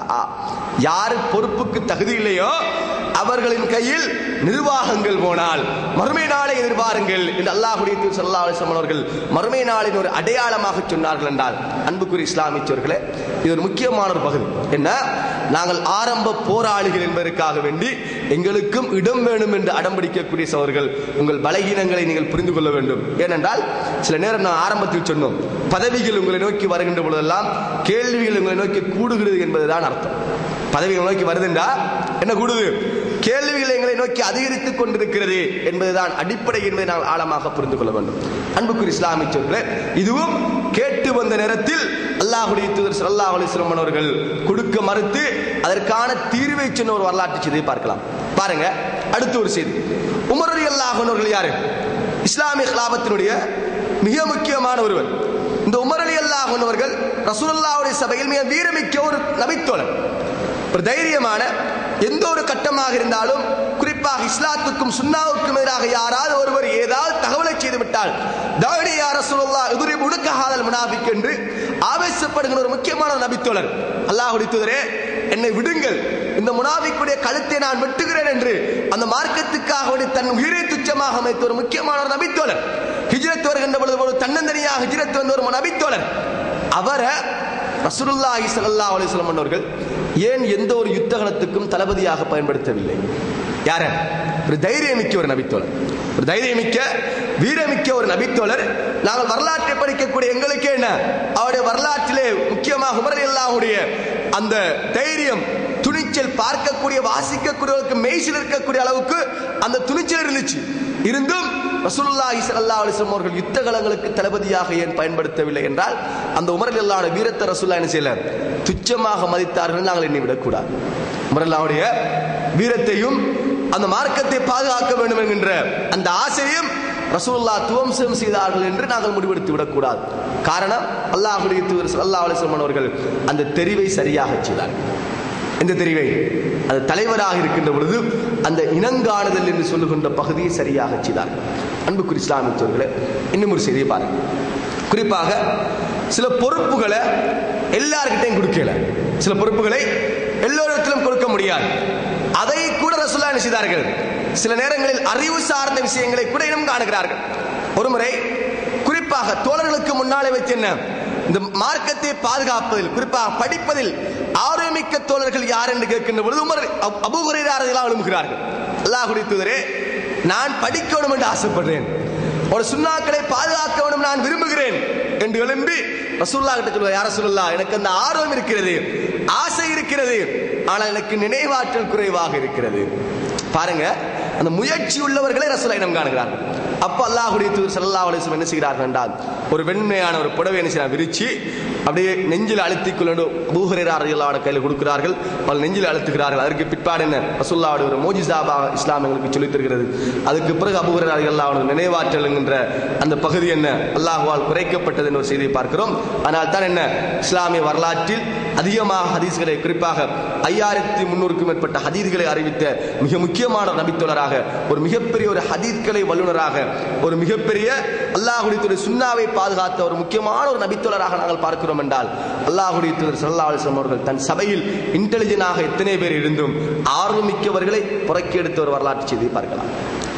யார் பொறுப்புக்கு தகுதி இல்லையோ அவர்களின் கையில் நிர்வாகங்கள் போனால் மறுமை நாளை எதிர்பாருங்கள் என்று அல்லாஹுடைய தூதர் ஸல்லல்லாஹு அலைஹி வஸல்லம் அவர்கள் மறுமை நாளின் ஒரு அடையாளமாக சொன்னார்கள் என்றால் அன்புக்குரிய இஸ்லாமியர்களே இது ஒரு முக்கியமான ஒரு பகுதி என்ன நாங்கள் ஆரம்ப போராளிகள் என்பதற்காக வேண்டி எங்களுக்கும் இடம் வேணும் என்று அடம்பிடிக்கக்கூடிய சவர்கள் உங்கள் பலகீனங்களை நீங்கள் புரிந்து கொள்ள வேண்டும் ஏனென்றால் சில நேரம் நான் ஆரம்பத்தில் சொன்னோம் பதவிகள் உங்களை நோக்கி வருகின்ற பொழுதெல்லாம் கேள்விகள் உங்களை நோக்கி கூடுகிறது என்பதுதான் அர்த்தம் பதவிகள் நோக்கி வருதுண்டா என்ன கூடுது கேள்விகள் எங்களை நோக்கி அதிகரித்துக் கொண்டிருக்கிறது என்பதுதான் அடிப்படை என்பதை நாங்கள் ஆழமாக புரிந்து கொள்ள வேண்டும் அன்புக்குரிய இஸ்லாமிய சொற்களே இதுவும் கேட்டு வந்த நேரத்தில் அல்லாஹுடைய தூதர் ஸல்லல்லாஹு அலைஹி வஸல்லம் அவர்கள் கொடுக்க மறுத்து அதற்கான தீர்வை சொன்ன ஒரு வரலாற்று செய்தியை பார்க்கலாம் பாருங்க அடுத்த ஒரு செய்தி உமர் ரலியல்லாஹு அன்ஹு அவர்கள் யாரு இஸ்லாமிய கிலாபத்தினுடைய மிக முக்கியமான ஒருவர் இந்த உமர் அலி அல்லாஹ் அவர்கள் ரசூலுல்லாஹுடைய சபையில் மிக வீரமிக்க ஒரு நபித்தோழர் ஒரு தைரியமான எந்த ஒரு கட்டமாக இருந்தாலும் குறிப்பாக இஸ்லாத்துக்கும் சுன்னாவுக்கும் எதிராக யாராவது ஒருவர் ஏதாவது தகவலை செய்து விட்டால் தாடி யார சொல்லா எதிரி முடுக்காதல் முனாபிக் என்று ஆவேசப்படுகிற ஒரு முக்கியமான ஒரு நபித்தோழர் அல்லாஹுடைய தூதரே என்னை விடுங்கள் இந்த முனாபிக்குடைய கழுத்தை நான் வெட்டுகிறேன் என்று அந்த மார்க்கத்துக்காக வேண்டி தன் உயிரை துச்சமாக அமைத்த ஒரு முக்கியமான ஒரு நபித்தோழர் ஹிஜ்ரத் வருகின்ற பொழுது ஒரு தன்னந்தனியாக ஹிஜ்ரத் வந்த ஒரு நபித்தோழர் அவரை ரசூலுல்லாஹி ஸல்லல்லாஹு அலைஹி வஸல்லம் அவர்கள் ஏன் எந்த ஒரு யுத்தகலத்துக்கும் தளபதியாக பயன்படுத்தவில்லை யார ஒரு தைரியமிக்க ஒரு நபித்தோழர் ஒரு தைரியமிக்க வீரமிக்க ஒரு நபித்தோழர் நாங்கள் வரலாற்றை படிக்கக்கூடிய எங்களுக்கு என்ன அவருடைய வரலாற்றிலே முக்கியமாக உமர் அல்லாஹுடைய அந்த தைரியம் துணிச்சல் பார்க்கக்கூடிய வாசிக்கக்கூடியவர்களுக்கு மெய்சில் இருக்கக்கூடிய அளவுக்கு அந்த துணிச்சல் இருந்துச்சு இருந்தும் ரசூலுல்லாஹி ஸல்லல்லாஹு அலைஹி வஸல்லம் அவர்கள் யுத்த களங்களுக்கு தளபதியாக ஏன் பயன்படுத்தவில்லை என்றால் அந்த உமரில் அல்லாஹ்வுடைய வீரத்தை ரசூலுல்லாஹ் என்ன செய்யல துச்சமாக மதித்தார்கள் நாங்கள் எண்ணி விடக்கூடாது உமரல்லாவுடைய வீரத்தையும் அந்த மார்க்கத்தை பாதுகாக்க வேண்டும் என்கின்ற அந்த ஆசையும் ரசூலுல்லாஹ் துவம்சம் செய்தார்கள் என்று நாங்கள் முடிவெடுத்து விடக்கூடாது காரணம் அல்லாஹ்வுடைய தூதர் ஸல்லல்லாஹு அலைஹி வஸல்லம் அவர்கள் அந்த தெரிவை சரியாக செய்தார்கள் எந்த தெரிவை அது தலைவராக இருக்கின்ற பொழுது அந்த இனங்காணுதல் என்று சொல்லுகின்ற பகுதியை சரியாக செய்தார்கள் அன்புக்குரிய இஸ்லாமிய சோர்களே இன்னும் ஒரு செய்தியை பாருங்க குறிப்பாக சில பொறுப்புகளை எல்லார்கிட்டையும் கொடுக்கல சில பொறுப்புகளை எல்லோரிடத்திலும் கொடுக்க முடியாது அதை கூட ரசூல்லா என்ன செய்தார்கள் சில நேரங்களில் அறிவு சார்ந்த விஷயங்களை கூட இனம் காணுகிறார்கள் ஒருமுறை குறிப்பாக தோழர்களுக்கு முன்னாலே வைத்து என்ன இந்த மார்க்கத்தை பாதுகாப்பதில் குறிப்பாக படிப்பதில் ஆரோமிக்க தோழர்கள் யார் என்று கேட்கின்ற பொழுது உமர் அபுகுரையாரெல்லாம் எழும்புகிறார்கள் அல்லாஹுடைய தூதரே நான் படிக்கணும் என்று ஆசைப்படுறேன் ஒரு சுண்ணாக்களை பாதுகாக்க வேண்டும் நான் விரும்புகிறேன் என்று எழும்பி ரசூல்லா கிட்ட சொல்லுவார் யார சொல்லலா எனக்கு அந்த ஆர்வம் இருக்கிறது ஆசை இருக்கிறது ஆனால் எனக்கு நினைவாற்றல் குறைவாக இருக்கிறது பாருங்க அந்த முயற்சி உள்ளவர்களை ரசூலா இனம் காணுகிறார்கள் அப்ப அல்லாஹுடைய தூதர் ஸல்லல்லாஹு அலைஹி வஸல்லம் என்ன செய்கிறார்கள் என்றால் ஒரு வெண்மையான ஒரு புடவை என்ன செய்யறாங்க விரிச்சு அப்படியே நெஞ்சில் அழுத்திக் கொண்டு பூஹரேரா ரலியல்லாஹு கையில் கொடுக்கிறார்கள் அவள் நெஞ்சில் அழுத்துகிறார்கள் அதற்கு பிற்பாடு என்ன ரசூல்லாவுடைய ஒரு மோஜிசாபாக இஸ்லாம் எங்களுக்கு சொல்லித் தருகிறது அதுக்கு பிறகு அபூஹரேரா ரலியல்லாஹு நினைவாற்றல் என்கின்ற அந்த பகுதி என்ன அல்லாஹுவால் குறைக்கப்பட்டது என்ற ஒரு செய்தியை பார்க்கிறோம் ஆனால் தான் என்ன இஸ்லாமிய வரலாற்றில் அதிகமாக ஹதீஸ்களை குறிப்பாக ஐயாயிரத்தி முன்னூறுக்கும் மேற்பட்ட ஹதீஸ்களை அறிவித்த மிக முக்கியமான ஒரு நபித்தோழராக ஒரு மிகப்பெரிய ஒரு ஹதீஸ்களை வல்லுநராக ஒரு மிகப்பெரிய அல்லாஹுடைய தூதர் சுன்னாவை பாதுகாத்த ஒரு முக்கியமான ஒரு நபித்தோழராக நாங்கள் பார்க்கிறோம் என்றால் அல்லாஹுடைய தூதர் ஸல்லல்லாஹு அலைஹி வஸல்லம் அவர்கள் தன் சபையில் இன்டெலிஜென்டாக எத்தனை பேர் இருந்தும் ஆர்வமிக்கவர்களை புறக்கி எடுத்த ஒரு வரலாற்று செய்தியை பார்க்கலாம்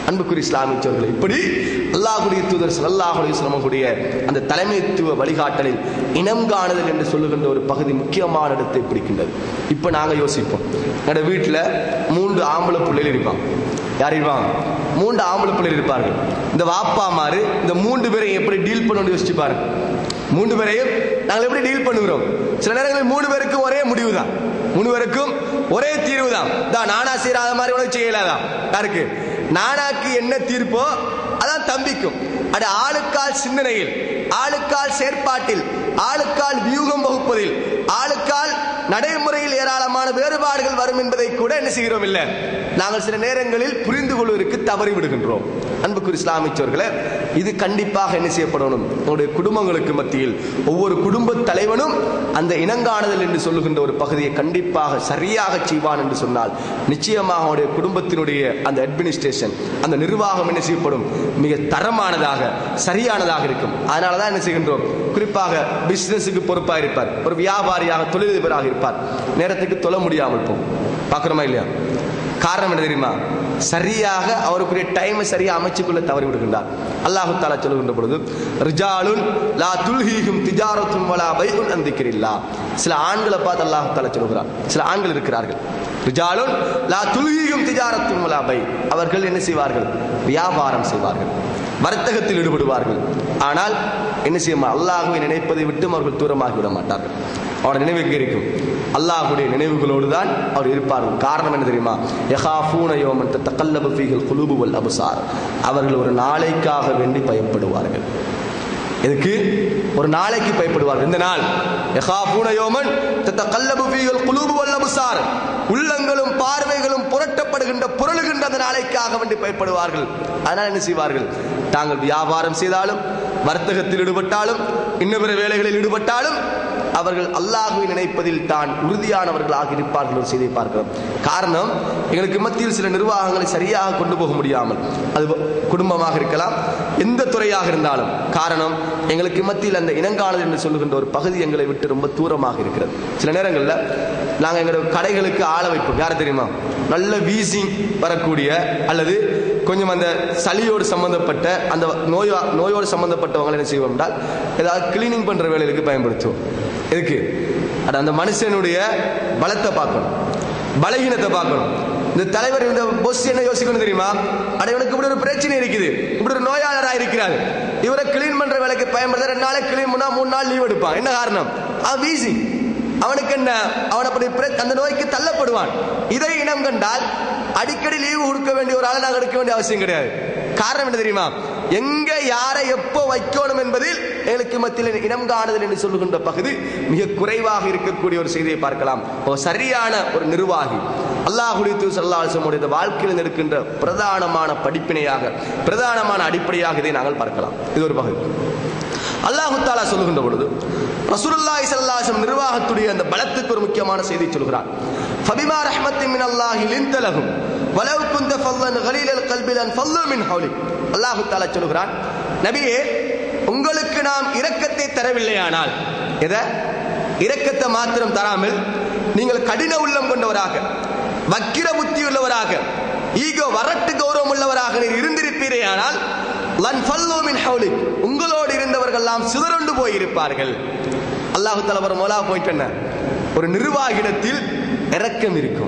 அன்புக்குரிய இஸ்லாமியர்களே இப்படி அல்லாஹுடைய தூதர் ஸல்லல்லாஹு அலைஹி வஸல்லம் கூடிய அந்த தலைமைத்துவ வழிகாட்டலில் இனம் காணுதல் என்று சொல்லுகின்ற ஒரு பகுதி முக்கியமான இடத்தை பிடிக்கின்றது இப்போ நாங்க யோசிப்போம் என்னோட வீட்டில் மூன்று ஆம்பளை பிள்ளைகள் இருப்பாங்க யார் இருப்பாங்க மூன்று ஆம்பளை பிள்ளைகள் இருப்பார்கள் இந்த வாப்பா மாறு இந்த மூன்று பேரையும் எப்படி டீல் பண்ணணும்னு யோசிச்சு பாருங்க மூன்று பேரையும் நாங்கள் எப்படி டீல் பண்ணுகிறோம் சில நேரங்களில் மூணு பேருக்கும் ஒரே முடிவு தான் மூணு பேருக்கும் ஒரே தீர்வு தான் தான் நானா செய்யறாத மாதிரி உனக்கு செய்யலாதான் யாருக்கு நானாக்கு என்ன தீர்ப்போ அதான் தம்பிக்கும் அது ஆளுக்கால் சிந்தனையில் ஆளுக்கால் செயற்பாட்டில் ஆளுக்கால் வியூகம் வகுப்பதில் ஆளுக்கால் நடைமுறையில் ஏராளமான வேறுபாடுகள் வரும் என்பதை கூட என்ன செய்கிறோம் இல்ல நாங்கள் சில நேரங்களில் புரிந்து கொள்வதற்கு தவறி விடுகின்றோம் அன்புக்குரிய இஸ்லாமிச்சோர்களே இது கண்டிப்பாக என்ன செய்யப்படணும் நம்முடைய குடும்பங்களுக்கு மத்தியில் ஒவ்வொரு குடும்ப தலைவனும் அந்த இனங்காணுதல் என்று சொல்லுகின்ற ஒரு பகுதியை கண்டிப்பாக சரியாக செய்வான் என்று சொன்னால் நிச்சயமாக அவனுடைய குடும்பத்தினுடைய அந்த அட்மினிஸ்ட்ரேஷன் அந்த நிர்வாகம் என்ன செய்யப்படும் மிக தரமானதாக சரியானதாக இருக்கும் அதனால தான் என்ன செய்கின்றோம் குறிப்பாக பிசினஸுக்கு பொறுப்பாக இருப்பார் ஒரு வியாபாரியாக தொழிலதிபராக இருப்பார் நேரத்துக்கு தொழ முடியாமல் போகும் பார்க்குறோமா இல்லையா காரணம் என்ன தெரியுமா சரியாக அவருக்குரிய டைமை சரியா அமைச்சுக்கொள்ள தவறி விடுகின்றார் அல்லாஹு தாலா சொல்லுகின்ற பொழுது ரிஜாலுன் லா துல்ஹீஹும் திஜாரத்தும் வலா பைஉன் அன் திக்ரில்லா சில ஆண்களை பார்த்து அல்லாஹு தாலா சொல்லுகிறார் சில ஆண்கள் இருக்கிறார்கள் ரிஜாலுன் லா துல்ஹீஹும் திஜாரத்தும் வலா பை அவர்கள் என்ன செய்வார்கள் வியாபாரம் செய்வார்கள் வர்த்தகத்தில் ஈடுபடுவார்கள் ஆனால் என்ன செய்யுமா அல்லாஹுவை நினைப்பதை விட்டும் அவர்கள் தூரமாகி விட மாட்டார்கள் அவருடைய நினைவு எங்கே இருக்கும் அல்லாஹுடைய நினைவுகளோடு தான் அவர் இருப்பார்கள் காரணம் என்ன தெரியுமா யஹாஃபூன யோமன் தக்கல்லபு ஃபீகள் குலுபு வல் அபுசார் அவர்கள் ஒரு நாளைக்காக வேண்டி பயப்படுவார்கள் எதுக்கு ஒரு நாளைக்கு பயப்படுவார்கள் இந்த நாள் யஹாஃபூன யோமன் தத்தகல்லபு ஃபீஹில் குலூபு வல் அப்சார் உள்ளங்களும் பார்வைகளும் புரட்டப்படுகின்ற புரளுகின்ற அந்த நாளைக்காக வேண்டி பயப்படுவார்கள் அதனால் என்ன செய்வார்கள் தாங்கள் வியாபாரம் செய்தாலும் வர்த்தகத்தில் ஈடுபட்டாலும் இன்னும் பிற வேலைகளில் ஈடுபட்டாலும் அவர்கள் அல்லாஹுவை நினைப்பதில் தான் உறுதியானவர்களாக இருப்பார்கள் ஒரு செய்தியை பார்க்கிறோம் காரணம் எங்களுக்கு மத்தியில் சில நிர்வாகங்களை சரியாக கொண்டு போக முடியாமல் அது குடும்பமாக இருக்கலாம் எந்த துறையாக இருந்தாலும் காரணம் எங்களுக்கு மத்தியில் அந்த இனங்காணல் என்று சொல்லுகின்ற ஒரு பகுதி எங்களை விட்டு ரொம்ப தூரமாக இருக்கிறது சில நேரங்களில் நாங்கள் எங்களோட கடைகளுக்கு ஆள வைப்போம் யார் தெரியுமா நல்ல வீசிங் வரக்கூடிய அல்லது கொஞ்சம் அந்த சளியோடு சம்பந்தப்பட்ட அந்த நோயோ நோயோடு சம்பந்தப்பட்டவங்களை என்ன செய்வோம் என்றால் ஏதாவது கிளீனிங் பண்ற வேலைகளுக்கு பயன்படுத்துவோம் எதுக்கு அது அந்த மனுஷனுடைய பலத்தை பார்க்கணும் பலகீனத்தை பார்க்கணும் இந்த தலைவர் இந்த பொஸ் என்ன யோசிக்கணும் தெரியுமா அட இவனுக்கு இப்படி ஒரு பிரச்சனை இருக்குது இப்படி ஒரு நோயாளராக இருக்கிறார் இவரை கிளீன் பண்ற வேலைக்கு பயன்படுத்த ரெண்டு நாளைக்கு கிளீன் பண்ணா மூணு நாள் லீவ் எடுப்பான் என்ன காரணம் அவன் வீசி அவனுக்கு என்ன அவன் அப்படி பிர- அந்த நோய்க்கு தள்ளப்படுவான் இதை இனம் கண்டால் அடிக்கடி லீவு கொடுக்க வேண்டிய ஒரு ஆளை நாங்கள் எடுக்க வேண்டிய அவசியம் கிடையாது காரணம் என்ன தெரியுமா எங்க யாரை எப்போ வைக்கணும் என்பதில் எங்களுக்கு மத்தியில் இனம் காணுதல் என்று சொல்லுகின்ற பகுதி மிக குறைவாக இருக்கக்கூடிய ஒரு செய்தியை பார்க்கலாம் ஒரு சரியான ஒரு நிர்வாகி அல்லாஹுடைய சல்லாசமுடைய வாழ்க்கையில் இருக்கின்ற பிரதானமான படிப்பினையாக பிரதானமான அடிப்படையாக இதை நாங்கள் பார்க்கலாம் இது ஒரு பகுதி அல்லாஹு தாலா சொல்லுகின்ற பொழுது ரசூலுல்லாஹி ஸல்லல்லாஹு அலைஹி வஸல்லம் நிர்வாகத்துடைய அந்த பலத்துக்கு ஒரு முக்கியமான செய்தி சொல்கிறார் ஃபபிமா ரஹ்மத்தின் மின் அல்லாஹி லின்த லஹும் வலவ் குந்த ஃபல்லன் கலீலல் கல்பி லன் ஃபல்லு மின் ஹவுலிக் அல்லாஹு தாலா சொல்கிறான் நபியே உங்களுக்கு நாம் இரக்கத்தை தரவில்லையானால் எதை இரக்கத்தை மாத்திரம் தராமல் நீங்கள் கடின உள்ளம் கொண்டவராக வக்கிர புத்தி உள்ளவராக ஈகோ வரட்டு கௌரவம் உள்ளவராக நீர் இருந்திருப்பீரேயானால் லன் ஃபல்லு மின் ஹவுலிக் உங்களோடு இருந்தவர்கள் எல்லாம் சிதறண்டு போயிருப்பார்கள் அல்லாஹு தலைவர் மோலா போயிட்டு என்ன ஒரு நிர்வாகிடத்தில் இரக்கம் இருக்கும்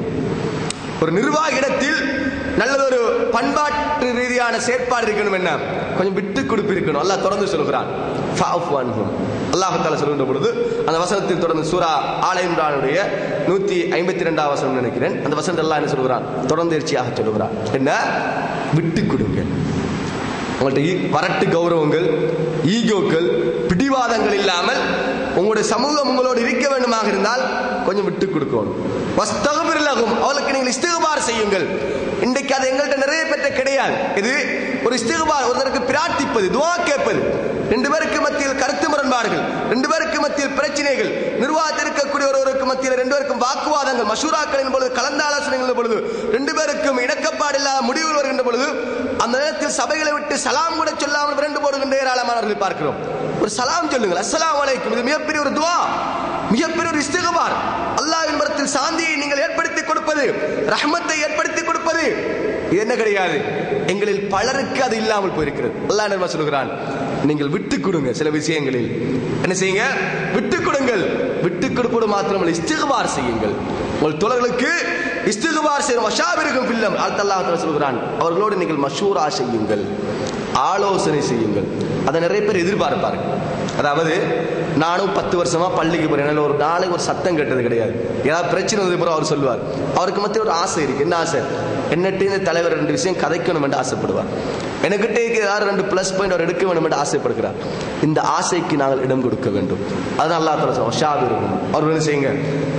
ஒரு நிர்வாகிடத்தில் நல்லதொரு பண்பாட்டு ரீதியான செயற்பாடு இருக்கணும் என்ன கொஞ்சம் விட்டு கொடுப்பு இருக்கணும் அல்லாஹ் தொடர்ந்து சொல்கிறான் ஃபஅஃபு அன்ஹும். அல்லாஹ் தாலா சொல்கின்ற பொழுது அந்த வசனத்தில் தொடர்ந்து சூரா ஆல இம்ரானுடைய நூத்தி ஐம்பத்தி ரெண்டாம் வசனம் நினைக்கிறேன் அந்த வசனத்தில் அல்லாஹ் என்ன சொல்கிறான் தொடர்ந்து எரிச்சியாக சொல்கிறான் என்ன விட்டு கொடுங்க உங்கள்ட்ட ஈ- வரட்டு கௌரவங்கள் ஈகோக்கள் பிடிவாதங்கள் இல்லாமல் உங்களுடைய சமூகம் உங்களோடு இருக்க வேண்டுமாக இருந்தால் கொஞ்சம் விட்டு கொடுக்கணும் வஸ்தகபிரலகும் அவளுக்கு நீங்கள் இஸ்திகபார் செய்யுங்கள் இன்றைக்கு அது எங்கள்கிட்ட நிறைய பேர்ட்ட கிடையாது இது ஒரு இஸ்திகபார் ஒருத்தருக்கு பிரார்த்திப்பது துவா கேட்பது ரெண்டு பேருக்கு மத்தியில் கருத்து முரண்பாடுகள் ரெண்டு பேருக்கு மத்தியில் பிரச்சனைகள் நிர்வாகத்தில் இருக்கக்கூடிய ஒருவருக்கு மத்தியில் ரெண்டு பேருக்கும் வாக்குவாதங்கள் மசூராக்களின் பொழுது கலந்த ஆலோசனைகள் பொழுது ரெண்டு பேருக்கும் இணக்கப்பாடு இல்லாத முடிவுகள் வருகின்ற பொழுது அந்த நேரத்தில் சபைகளை விட்டு சலாம் கூட சொல்லாமல் விரண்டு போடுகின்ற ஏராளமானவர்களை பார்க்கிறோம் ஒரு சலாம் சொல்லுங்கள் அஸ்ஸலாமு அலைக்கும் இது மிகப்பெரிய ஒரு துவா மிகப்பெரிய ஒரு இஸ்திகபார் அல்லாஹ்வின் புறத்தில் சாந்தியை நீங்கள் ஏற்படுத்தி கொடுப்பது ரஹ்மத்தை ஏற்படுத்தி கொடுப்பது இது என்ன கிடையாது எங்களில் பலருக்கு அது இல்லாமல் போயிருக்கிறது அல்லாஹ் என்ன சொல்கிறான் நீங்கள் விட்டு கொடுங்க சில விஷயங்களில் என்ன செய்யுங்க விட்டு கொடுங்கள் விட்டு கொடுப்பது மாத்திரமல்ல இஸ்திகுபார் செய்யுங்கள் உங்கள் தோழர்களுக்கு இஸ்திகுபார் செய்யும் மஷாபிருக்கும் பில்லம் அல்லாஹ் சொல்கிறான் அவர்களோடு நீங்கள் மஷூரா செய்யுங்கள் ஆலோசனை செய்யுங்கள் அதை நிறைய பேர் எதிர்பார்ப்பார்கள் அதாவது நானும் பத்து வருஷமா பள்ளிக்கு போறேன் என்னால ஒரு நாளைக்கு ஒரு சத்தம் கேட்டது கிடையாது ஏதாவது பிரச்சனை வந்தது பிறகு அவர் சொல்லுவார் அவருக்கு மத்திய ஒரு ஆசை இருக்கு என்ன ஆசை என்னட்டு இந்த தலைவர் ரெண்டு விஷயம் கதைக்கணும் என்று ஆசைப்படுவார் எனக்கிட்டே ஏதாவது ரெண்டு பிளஸ் பாயிண்ட் அவர் எடுக்க வேண்டும் என்று ஆசைப்படுகிறார் இந்த ஆசைக்கு நாங்கள் இடம் கொடுக்க வேண்டும் அதுதான் அல்லா தலா ஷாப் இருக்கும் அவர் என்ன செய்யுங்க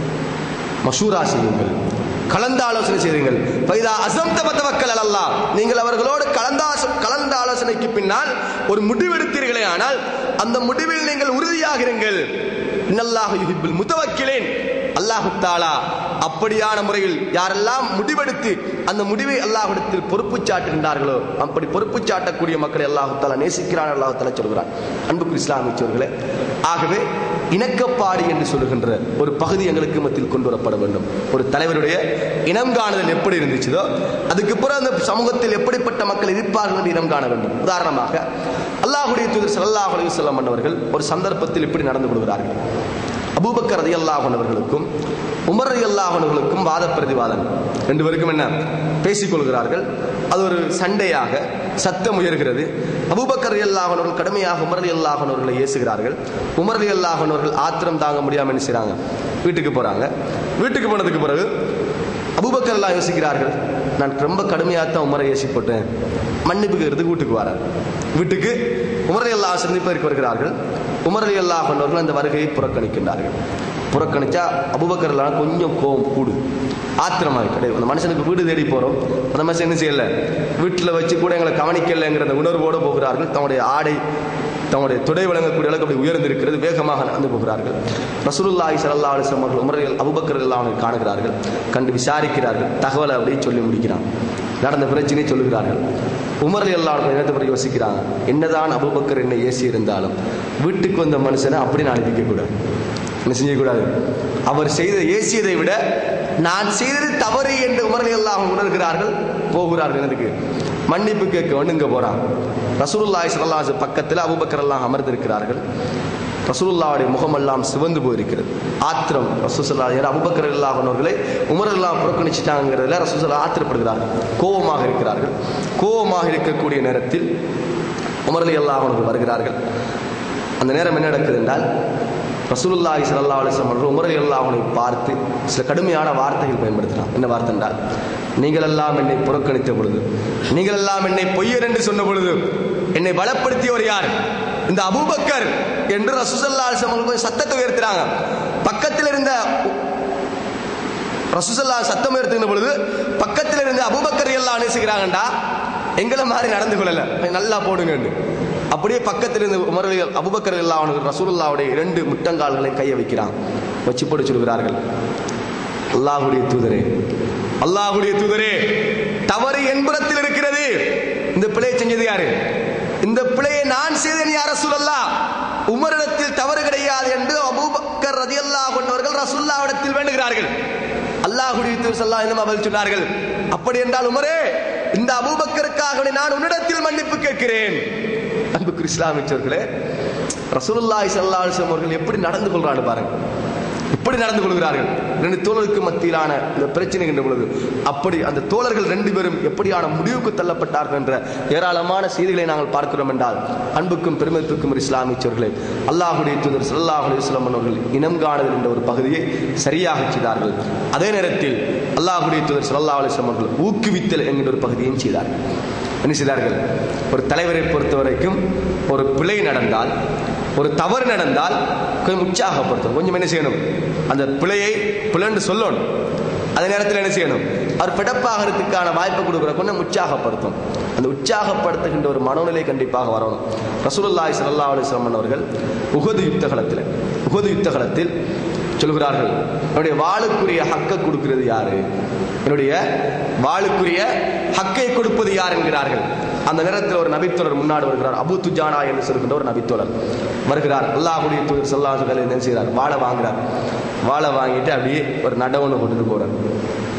மஷூரா செய்யுங்கள் கலந்து ஆலோசனை செய்யுங்கள் பைதா அசம்த பத்தவக்கல் அல்லா நீங்கள் அவர்களோடு கலந்தாச கலந்த ஆலோசனைக்கு பின்னால் ஒரு முடிவெடுத்தீர்களே ஆனால் அந்த முடிவில் நீங்கள் உறுதியாகிறீர்கள் இன்னல்லாஹ் யுஹிப்புல் முத்தவக்கிலேன் அல்லாஹு தாலா அப்படியான முறையில் யாரெல்லாம் முடிவெடுத்து அந்த முடிவை அல்லாஹ்விடத்தில் பொறுப்பு சாட்டுகின்றார்களோ அப்படி பொறுப்பு சாட்டக்கூடிய மக்களை அல்லாஹு தாலா நேசிக்கிறான் அல்லாஹு தாலா சொல்கிறான் அன்புக்கு இஸ்லாமிச்சவர்களே ஆகவே இணக்கப்பாடு என்று சொல்லுகின்ற ஒரு பகுதி எங்களுக்கு மத்தியில் கொண்டு வரப்பட வேண்டும் ஒரு தலைவருடைய இனம் காணுதல் எப்படி இருந்துச்சதோ அதுக்கு பிறகு அந்த சமூகத்தில் எப்படிப்பட்ட மக்கள் இருப்பார்கள் என்று இனம் காண வேண்டும் உதாரணமாக அல்லாஹுடைய தூதர் ஸல்லல்லாஹு அலைஹி வஸல்லம் அவர்கள் ஒரு சந்தர்ப்பத்தில் இப்படி நடந்து கொள்கிறார்கள் அபூபக்கர் ரதி அல்லாஹனவர்களுக்கும் உமர் ரதி அல்லாஹனவர்களுக்கும் வாத பிரதிவாதம் ரெண்டு பேருக்கும் என்ன பேசிக்கொள்கிறார்கள் அது ஒரு சண்டையாக சத்தம் உயர்கிறது அபூபக்கர் ரதி அல்லாஹனவர்கள் கடுமையாக உமர் ரதி அல்லாஹனவர்களை ஏசுகிறார்கள் உமர் ரதி அல்லாஹனவர்கள் ஆத்திரம் தாங்க முடியாமல் என்ன செய்றாங்க வீட்டுக்கு போறாங்க வீட்டுக்கு போனதுக்கு பிறகு அபூபக்கர் எல்லாம் யோசிக்கிறார்கள் நான் ரொம்ப கடுமையாக தான் உமரை ஏசி போட்டேன் மன்னிப்பு கேட்கறதுக்கு வீட்டுக்கு வரார் வீட்டுக்கு உமரை எல்லாம் சந்திப்பதற்கு வருகிறார்கள் உமரலி அல்லாஹ் கொண்டவர்கள் அந்த வருகையை புறக்கணிக்கின்றார்கள் புறக்கணிச்சா அபுபக்கர் எல்லாம் கொஞ்சம் கோபம் கூடு ஆத்திரமாக கிடையாது அந்த மனுஷனுக்கு வீடு தேடி போறோம் அந்த மனுஷன் என்ன செய்யல வீட்டில் வச்சு கூட எங்களை கவனிக்கலைங்கிற அந்த உணர்வோடு போகிறார்கள் தன்னுடைய ஆடை தங்களுடைய துடை வழங்கக்கூடிய அளவுக்கு அப்படி உயர்ந்திருக்கிறது வேகமாக நடந்து போகிறார்கள் ரசூலுல்லாஹி ஸல்லல்லாஹு அலைஹி வஸல்லம் அவர்கள் உமர்கள் அபூபக்கர் எல்லாம் அவனை காணுகிறார்கள் கண்டு விசாரிக்கிறார்கள் தகவலை அப்படியே சொல்லி முடிக்கிறான் நடந்த பிரச்சனையை சொல்லுகிறார்கள் உமர் எல்லாம் நேரத்தை பிறகு யோசிக்கிறாங்க என்னதான் அபூபக்கர் என்னை ஏசி இருந்தாலும் வீட்டுக்கு வந்த மனுஷனை அப்படி நான் அனுப்பிக்க கூடாது என்ன செய்யக்கூடாது அவர் செய்த ஏசியதை விட நான் செய்தது தவறு என்று உமர்கள் எல்லாம் உணர்கிறார்கள் போகிறார்கள் எனக்கு மன்னிப்பு கேட்க வந்து இங்க போறான் ரசூலுல்லாஹி ஸல்லல்லாஹு அலைஹி பக்கத்தில் அபூபக்கர் எல்லாம் அமர்ந்திருக்கிறார்கள் ரசூலுல்லாவுடைய முகமெல்லாம் சிவந்து போயிருக்கிறது ஆத்திரம் ரசூசல்லா யார் அபுபக்கர் இல்லாதவர்களை உமர் எல்லாம் புறக்கணிச்சிட்டாங்கிறதுல ரசூசல்லா ஆத்திரப்படுகிறார்கள் கோபமாக இருக்கிறார்கள் கோபமாக இருக்கக்கூடிய நேரத்தில் உமரலி அல்லாஹர்கள் வருகிறார்கள் அந்த நேரம் என்ன நடக்குது என்றால் ரசூலுல்லாஹி ஸல்லல்லாஹு அலைஹி வஸல்லம் அவர்கள் உமர் அல்லாஹ்வை பார்த்து சில கடுமையான வார்த்தைகள் பயன்படுத்தினார் என்ன வார்த்தை என்றால் நீங்கள் எல்லாம் என்னை புறக்கணித்த பொழுது நீங்கள் எல்லாம் என்னை பொய்யர் என்று சொன்ன பொழுது என்னை பலப்படுத்தியவர் யார் இந்த அபூபக்கர் என்று ரசூசல்லா அவர்கள் சத்தத்தை உயர்த்துறாங்க பக்கத்தில் இருந்த ரசூசல்லா சத்தம் உயர்த்துகின்ற பொழுது பக்கத்தில் இருந்த அபூபக்கர் எல்லாம் நேசிக்கிறாங்கண்டா எங்களை மாதிரி நடந்து கொள்ளல நல்லா போடுங்க அப்படியே பக்கத்தில் இருந்து உமரலிகள் அபுபக்கர் எல்லாம் அவனுக்கு ரசூலுல்லாவுடைய இரண்டு முட்டங்கால்களை கைய வைக்கிறான் வச்சு போட்டு சொல்கிறார்கள் அல்லாஹுடைய தூதரே அல்லாஹுடைய தூதரே தவறு என்புறத்தில் இருக்கிறது இந்த பிழையை செஞ்சது யாரு இந்த பிழையை நான் செய்தேன் யார் ரசூலல்லா உமரிடத்தில் தவறு கிடையாது என்று அபூபக்கர் ரதியல்லாஹ் கொண்டவர்கள் ரசூல்லாவிடத்தில் வேண்டுகிறார்கள் அல்லாஹுடைய தூதர் ஸல்லல்லாஹு அலைஹி வஸல்லம் பதில் சொன்னார்கள் அப்படி என்றால் உமரே இந்த அபூபக்கருக்காக நான் உன்னிடத்தில் மன்னிப்பு கேட்கிறேன் அன்புக்கு இஸ்லாமிச்சவர்களே ரசூலுல்லாஹி ஸல்லல்லாஹு அலைஹி வஸல்லம் அவர்கள் எப்படி நடந்து கொள்றாங்க பாருங்க எப்படி நடந்து கொள்கிறார்கள் ரெண்டு தோழருக்கு மத்தியிலான இந்த பிரச்சனை என்ற பொழுது அப்படி அந்த தோழர்கள் ரெண்டு பேரும் எப்படியான முடிவுக்கு தள்ளப்பட்டார்கள் என்ற ஏராளமான செய்திகளை நாங்கள் பார்க்கிறோம் என்றால் அன்புக்கும் பெருமதிப்புக்கும் ஒரு இஸ்லாமிச்சவர்களே அல்லாஹுடைய தூதர் ஸல்லல்லாஹு அலைஹி வஸல்லம் அவர்கள் இனம் காணுதல் என்ற ஒரு பகுதியை சரியாக செய்தார்கள் அதே நேரத்தில் அல்லாஹுடைய தூதர் ஸல்லல்லாஹு அலைஹி வஸல்லம் அவர்கள் ஊக்குவித்தல் என்கிற ஒரு பகுதியையும் செய்தார்கள் என்ன செய்தார்கள் ஒரு தலைவரை பொறுத்த வரைக்கும் ஒரு பிழை நடந்தால் ஒரு தவறு நடந்தால் கொஞ்சம் உற்சாகப்படுத்தும் கொஞ்சம் என்ன செய்யணும் அந்த பிழையை பிழைன்னு சொல்லணும் அதே நேரத்தில் என்ன செய்யணும் அவர் பிடப்பாகிறதுக்கான வாய்ப்பு கொடுக்குற கொஞ்சம் உற்சாகப்படுத்தும் அந்த உற்சாகப்படுத்துகின்ற ஒரு மனோநிலை கண்டிப்பாக வரணும் ரசூலுல்லாஹி ஸல்லல்லாஹு அலைஹி வஸல்லம் அவர்கள் உகது யுத்தகலத்தில் உகது யுத்தகலத்தில் சொல்கிறார்கள் என்னுடைய வாளுக்குரிய ஹக்கை கொடுக்கிறது யாரு என்னுடைய வாளுக்குரிய ஹக்கை கொடுப்பது யார் என்கிறார்கள் அந்த நேரத்தில் ஒரு நபித்தோழர் முன்னாடி வருகிறார் அபு துஜானா என்று சொல்கின்ற ஒரு நபித்தோழர் வருகிறார் அல்லாஹுடைய தூதர் சொல்லாசுகளை என்ன செய்கிறார் வாழை வாங்குறார் வாழை வாங்கிட்டு அப்படியே ஒரு நடவுன்னு கொண்டு போறார்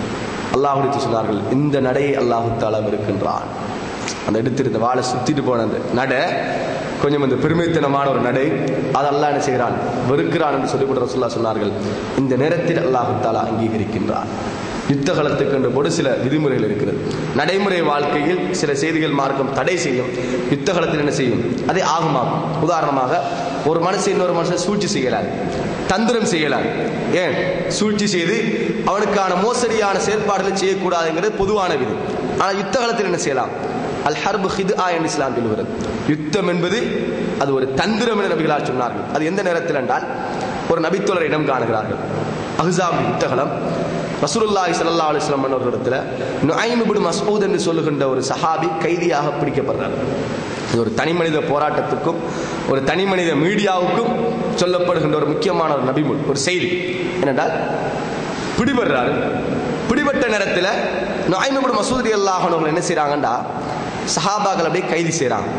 அல்லாஹ் சொன்னார்கள் இந்த நடையை அல்லாஹு தாலா இருக்கின்றான் அந்த எடுத்திருந்த வாழை சுத்திட்டு போன அந்த நடை கொஞ்சம் அந்த பெருமைத்தனமான ஒரு நடை அது அல்லாஹ் என்ன செய்கிறான் வெறுக்கிறான் என்று சொல்லிவிட்டு ரசூல்லா சொன்னார்கள் இந்த நேரத்தில் அல்லாஹு தாலா அங்கீகரிக்கின்றான் யுத்த காலத்துக்கு என்று போது சில விதிமுறைகள் இருக்கிறது நடைமுறை வாழ்க்கையில் சில செய்திகள் மார்க்கம் தடை செய்யும் யுத்த காலத்தில் என்ன செய்யும் அதை ஆகுமாகும் உதாரணமாக ஒரு மனுஷன் இன்னொரு மனுஷன் சூழ்ச்சி செய்யலார் தந்திரம் செய்யலார் ஏன் சூழ்ச்சி செய்து அவனுக்கான மோசடியான செயற்பாடுகளை செய்யக்கூடாதுங்கிறது பொதுவான விதி ஆனால் யுத்த காலத்தில் என்ன செய்யலாம் அல் ஹர்பு ஹிது ஆ என்று இஸ்லாம் சொல்லுகிறது யுத்தம் என்பது அது ஒரு தந்திரம் என நபிகளால் சொன்னார்கள் அது எந்த நேரத்தில் என்றால் ஒரு நபித்தோழர் இடம் காணுகிறார்கள் அஹ்ஸாப் யுத்தகலம் ரசூலுல்லாஹி ஸல்லல்லாஹு அலைஹி வஸல்லம் அவர்களிடத்துல நுஐம் இப்னு மஸ்ஊத் என்று சொல்லுகின்ற ஒரு சஹாபி கைதியாக பிடிக்கப்படுறார் இது ஒரு தனி மனித போராட்டத்துக்கும் ஒரு தனி மனித மீடியாவுக்கும் சொல்லப்படுகின்ற ஒரு முக்கியமான ஒரு நபிமுல் ஒரு செய்தி என்னென்றால் பிடிபடுறாரு பிடிபட்ட நேரத்தில் நுஐம் மசூதி அல்லாஹன் என்ன செய்றாங்கண்டா சஹாபாக்கள் அப்படியே கைது செய்றாங்க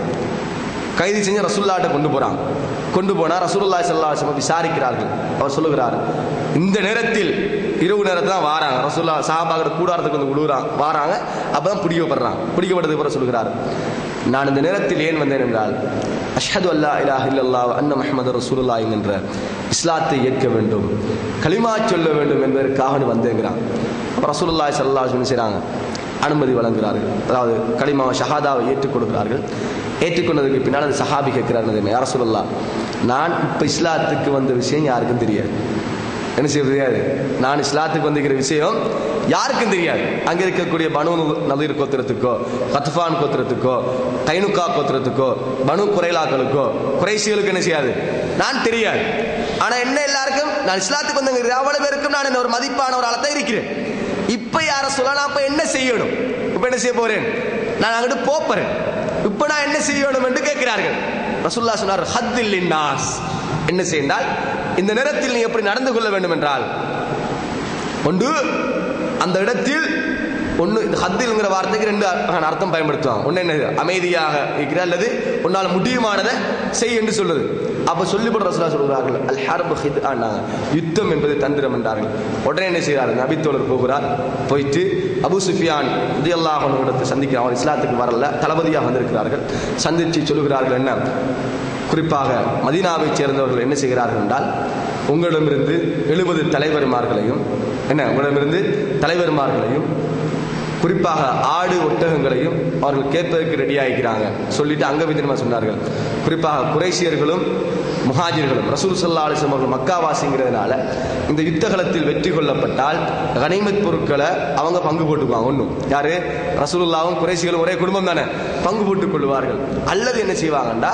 கைது செஞ்சு ரசூல்லாட்ட கொண்டு போறாங்க கொண்டு போனா ரசூலுல்லாஹி ஸல்லல்லாஹு அலைஹி வஸல்லம் விசாரிக்கிறார்கள் அவர் சொல்லுகிறார் இந்த நேரத்தில் இரவு நேரத்தில் தான் வாராங்க ரசூல்லா சஹாபாக்கள் கூடாரத்துக்கு வந்து விழுகிறாங்க வாராங்க அப்பதான் பிடிக்கப்படுறாங்க பிடிக்கப்பட்டதுக்கு பிறகு சொல்லுகிறார் நான் இந்த நேரத்தில் ஏன் வந்தேன் என்றால் அஷ்ஹது அல்லா இலாஹ இல்லல்லாஹ் அன்ன முஹம்மது ரசூலுல்லாஹ் என்கின்ற இஸ்லாத்தை ஏற்க வேண்டும் கலிமா சொல்ல வேண்டும் என்பதற்காக வந்தேங்கிறான் அப்ப ரசூலுல்லாஹி ஸல்லல்லாஹு அலைஹி வஸல்லம் செய்றாங்க அனுமதி வழங்குகிறார்கள் அதாவது கலிமாவை ஷஹாதாவை ஏற்றுக் கொடுக்கிறார்கள் ஏற்றுக்கொண்டதுக்கு பின்னால் அந்த சஹாபி கேட்கிறார் யார சொல்லலாம் நான் இப்போ இஸ்லாத்துக்கு வந்த விஷயம் யாருக்கும் தெரியாது என்ன செய்ய தெரியாது நான் இஸ்லாத்துக்கு வந்திருக்கிற விஷயம் யாருக்கும் தெரியாது அங்க இருக்கக்கூடிய பனு நதீர் கோத்திரத்துக்கோ கத்ஃபான் கோத்திரத்துக்கோ கைனுக்கா கோத்திரத்துக்கோ பனு குறைலாக்களுக்கோ குறைசிகளுக்கு என்ன செய்யாது நான் தெரியாது ஆனா என்ன எல்லாருக்கும் நான் இஸ்லாத்துக்கு வந்தவங்க அவ்வளவு பேருக்கும் நான் என்ன ஒரு மதிப்பான ஒரு ஆளத்தான் இருக்கிறேன் இப்ப யார சொல்லலாம் அப்ப என்ன செய்யணும் இப்ப என்ன செய்ய போறேன் நான் அங்கிட்டு போறேன் இப்ப நான் என்ன செய்யணும் என்று கேட்கிறார்கள் ரசுல்லா சொன்னார் ஹத்தில் நாஸ் என்ன செய்தால் இந்த நேரத்தில் நீ எப்படி நடந்து கொள்ள வேண்டும் என்றால் ஒன்று அந்த இடத்தில் ஒன்று இந்த ஹத்தில்ங்கிற வார்த்தைக்கு ரெண்டு அ- அர்த்தம் பயன்படுத்துவாங்க ஒன்று என்ன அமைதியாக இருக்கிற அல்லது உன்னால் முடியுமானதை செய் என்று சொல்லுது அப்ப சொல்லிப்பட ரசூலா சொல்கிறார்கள் அல் ஹர்பு ஹித் ஆனாங்க யுத்தம் என்பது தந்திரம் என்றார்கள் உடனே என்ன செய்கிறார் நபித்தோழர் போகிறார் போயிட்டு அபு சுஃபியான் உதயல்லாஹ் இடத்தை சந்திக்கிறார் அவர் இஸ்லாத்துக்கு வரல தளபதியாக வந்திருக்கிறார்கள் சந்திச்சு சொல்லுகிறார்கள் என்ன குறிப்பாக மதீனாவைச் சேர்ந்தவர்கள் என்ன செய்கிறார்கள் என்றால் உங்களிடமிருந்து எழுபது தலைவர்மார்களையும் என்ன உங்களிடமிருந்து தலைவர்மார்களையும் குறிப்பாக ஆடு ஒட்டகங்களையும் அவர்கள் கேட்பதற்கு ரெடி ஆகிக்கிறாங்க சொல்லிட்டு அங்க விதமா சொன்னார்கள் குறிப்பாக குறைசியர்களும் முஹாஜிர்களும் ரசூல் சல்லா அலிஸ்லாம் அவர்கள் மக்காவாசிங்கிறதுனால இந்த யுத்தகலத்தில் வெற்றி கொள்ளப்பட்டால் கனிமத் பொருட்களை அவங்க பங்கு போட்டுக்குவாங்க ஒன்றும் யாரு ரசூலுல்லாவும் குறைசிகளும் ஒரே குடும்பம் தானே பங்கு போட்டுக் கொள்வார்கள் அல்லது என்ன செய்வாங்கண்டா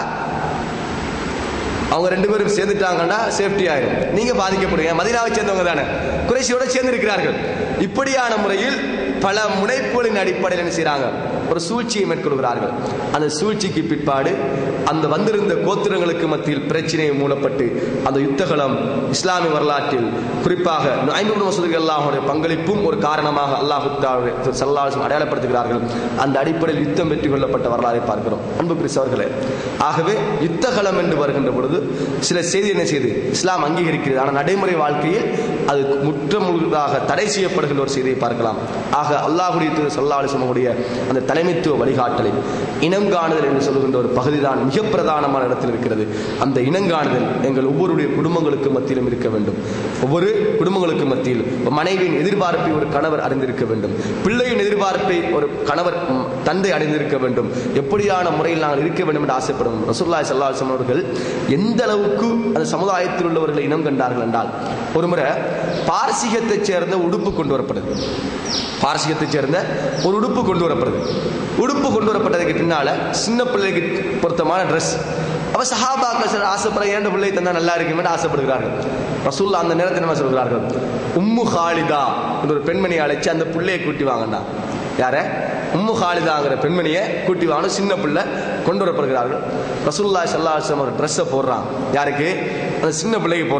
அவங்க ரெண்டு பேரும் சேர்ந்துட்டாங்கன்னா சேஃப்டி ஆயிரும் நீங்க பாதிக்கப்படுங்க மதினாவை சேர்ந்தவங்க தானே குறைசியோட சேர்ந்து இருக்கிறார்கள் இப்படியான முறையில் பல முனைப்புகளின் அடிப்படையில் என்ன செய்றாங்க ஒரு சூழ்ச்சியை மேற்கொள்கிறார்கள் அந்த சூழ்ச்சிக்கு பிற்பாடு அந்த வந்திருந்த கோத்திரங்களுக்கு மத்தியில் பிரச்சனை மூலப்பட்டு அந்த யுத்தகலம் இஸ்லாமிய வரலாற்றில் குறிப்பாக ஐநூறு மசூதிகள் அல்லாஹுடைய பங்களிப்பும் ஒரு காரணமாக அல்லாஹு சல்லாஹும் அடையாளப்படுத்துகிறார்கள் அந்த அடிப்படையில் யுத்தம் வெற்றி கொள்ளப்பட்ட வரலாறை பார்க்கிறோம் அன்பு கிறிஸ்தவர்களே ஆகவே யுத்தகலம் என்று வருகின்ற பொழுது சில செய்தி என்ன செய்து இஸ்லாம் அங்கீகரிக்கிறது ஆனால் நடைமுறை வாழ்க்கையில் அது முற்றமுழுதாக தடை செய்யப்படுகின்ற ஒரு செய்தியை பார்க்கலாம் ஆக அல்லாஹுடைய திரு சல்லா அலிசமுடைய அந்த தலைமைத்துவ வழிகாட்டலை இனம் காணுதல் என்று சொல்லுகின்ற ஒரு பகுதி தான் மிக பிரதானமான இடத்தில் இருக்கிறது அந்த இனங்காணுதல் எங்கள் ஒவ்வொருடைய குடும்பங்களுக்கு மத்தியிலும் இருக்க வேண்டும் ஒவ்வொரு குடும்பங்களுக்கு மத்தியில் ஒரு மனைவியின் எதிர்பார்ப்பை ஒரு கணவர் அறிந்திருக்க வேண்டும் பிள்ளையின் எதிர்பார்ப்பை ஒரு கணவர் ம், தந்தை அறிந்திருக்க வேண்டும் எப்படியான முறையில் நாங்கள் இருக்க வேண்டும் என்று ஆசைப்படும் ரசூல்லாய் சல்லா அலிஸ்லாம் அவர்கள் எந்த அளவுக்கு அந்த சமுதாயத்தில் உள்ளவர்களை இனம் கண்டார்கள் என்றால் ஒரு முறை பாரசீகத்தைச் சேர்ந்த உடுப்பு கொண்டு வரப்படுது பாரசீகத்தைச் சேர்ந்த ஒரு உடுப்பு கொண்டு வரப்படுது உடுப்பு கொண்டு வரப்பட்டதுக்கு பின்னால சின்ன பிள்ளைக்கு பொருத்தமான ட்ரெஸ் அவ சஹாபாக்கள் சிலர் ஆசைப்படுற ஏண்ட பிள்ளை தந்தா நல்லா இருக்குமே ஆசைப்படுகிறார்கள் ரசூல்லா அந்த நேரத்தில் என்ன சொல்கிறார்கள் உம்மு ஹாலிதா என்ற ஒரு பெண்மணியை அழைச்சு அந்த பிள்ளையை கூட்டி வாங்கண்டா யார உம்மு ஹாலிதாங்கிற பெண்மணியை கூட்டி வாங்க சின்ன பிள்ளை கொண்டு வரப்படுகிறார்கள் ரசூல்லா சல்லா ஒரு ட்ரெஸ்ஸை போடுறான் யாருக்கு அந்த சின்ன பிள்ளைக்கு போடுறான்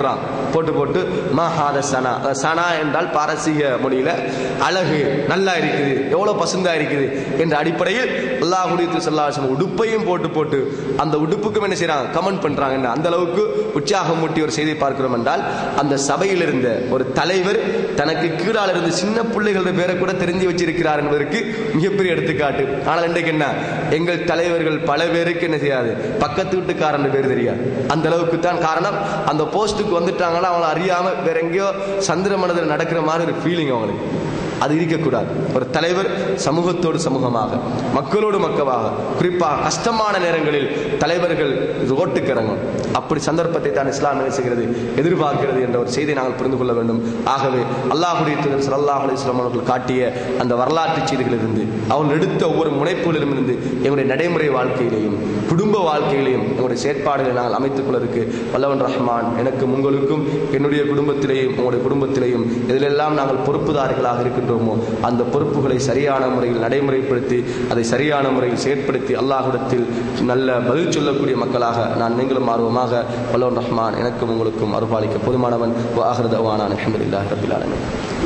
போட்டு போட்டு மஹாத சனா அஹ் சனா என்றால் பாரசீக மொழியில அழகு நல்லா இருக்குது எவ்வளவு பசுந்தா இருக்குது என்ற அடிப்படையில் அல்லாஹுடைய சொல்லாசம் உடுப்பையும் போட்டு போட்டு அந்த உடுப்புக்கும் என்ன செய்றாங்க கமெண்ட் பண்றாங்க என்ன அந்த அளவுக்கு உற்சாகம் மூட்டி ஒரு செய்தி பார்க்கிறோம் என்றால் அந்த சபையில் இருந்த ஒரு தலைவர் தனக்கு கீழால் இருந்த சின்ன பிள்ளைகளோட பேரை கூட தெரிஞ்சு வச்சிருக்கிறார் என்பதற்கு மிகப்பெரிய எடுத்துக்காட்டு ஆனால் இன்றைக்கு என்ன எங்கள் தலைவர்கள் பல பேருக்கு என்ன செய்யாது பக்கத்து வீட்டுக்காரன் பேர் தெரியாது அந்த அளவுக்கு தான் காரணம் அந்த போஸ்ட்டுக்கு வந்துட்டாங்கன்னா அவங்கள அறியாம வேற எங்கேயோ சந்திர மனதில் நடக்கிற மாதிரி ஒரு ஃபீலிங் அவங்களுக்கு அது இருக்கக்கூடாது ஒரு தலைவர் சமூகத்தோடு சமூகமாக மக்களோடு மக்களாக குறிப்பாக கஷ்டமான நேரங்களில் தலைவர்கள் ரோட்டுக்கு இறங்கும் அப்படி சந்தர்ப்பத்தை தான் இஸ்லாம் என்ன செய்கிறது எதிர்பார்க்கிறது என்ற ஒரு செய்தியை நாங்கள் புரிந்து கொள்ள வேண்டும் ஆகவே அல்லாஹுடைய தூதர் ஸல்லல்லாஹு அலைஹி வஸல்லம் அவர்கள் காட்டிய அந்த வரலாற்று செய்திகளிலிருந்து அவர்கள் எடுத்த ஒவ்வொரு முனைப்புகளிலும் இருந்து எங்களுடைய நடைமுறை வாழ்க்கையிலேயும் குடும்ப வாழ்க்கையிலேயும் எங்களுடைய செயற்பாடுகளை நாங்கள் அமைத்துக் கொள்வதற்கு வல்லவன் ரஹ்மான் எனக்கும் உங்களுக்கும் என்னுடைய குடும்பத்திலேயும் உங்களுடைய குடும்பத்திலேயும் இதிலெல்லாம் நாங்கள் பொறுப்புதாரிகளாக இருக்கின்றோமோ அந்த பொறுப்புகளை சரியான முறையில் நடைமுறைப்படுத்தி அதை சரியான முறையில் செயற்படுத்தி அல்லாஹ்விடத்தில் நல்ல பதில் சொல்லக்கூடிய மக்களாக நான் நீங்களும் ஆர்வமாக வல்லவன் ரஹ்மான் எனக்கும் உங்களுக்கும் அருள்பாலிக்க போதுமானவன் வாஹிருதவானான் அஹமதுல்லாஹ் ரபில் ஆலமீன்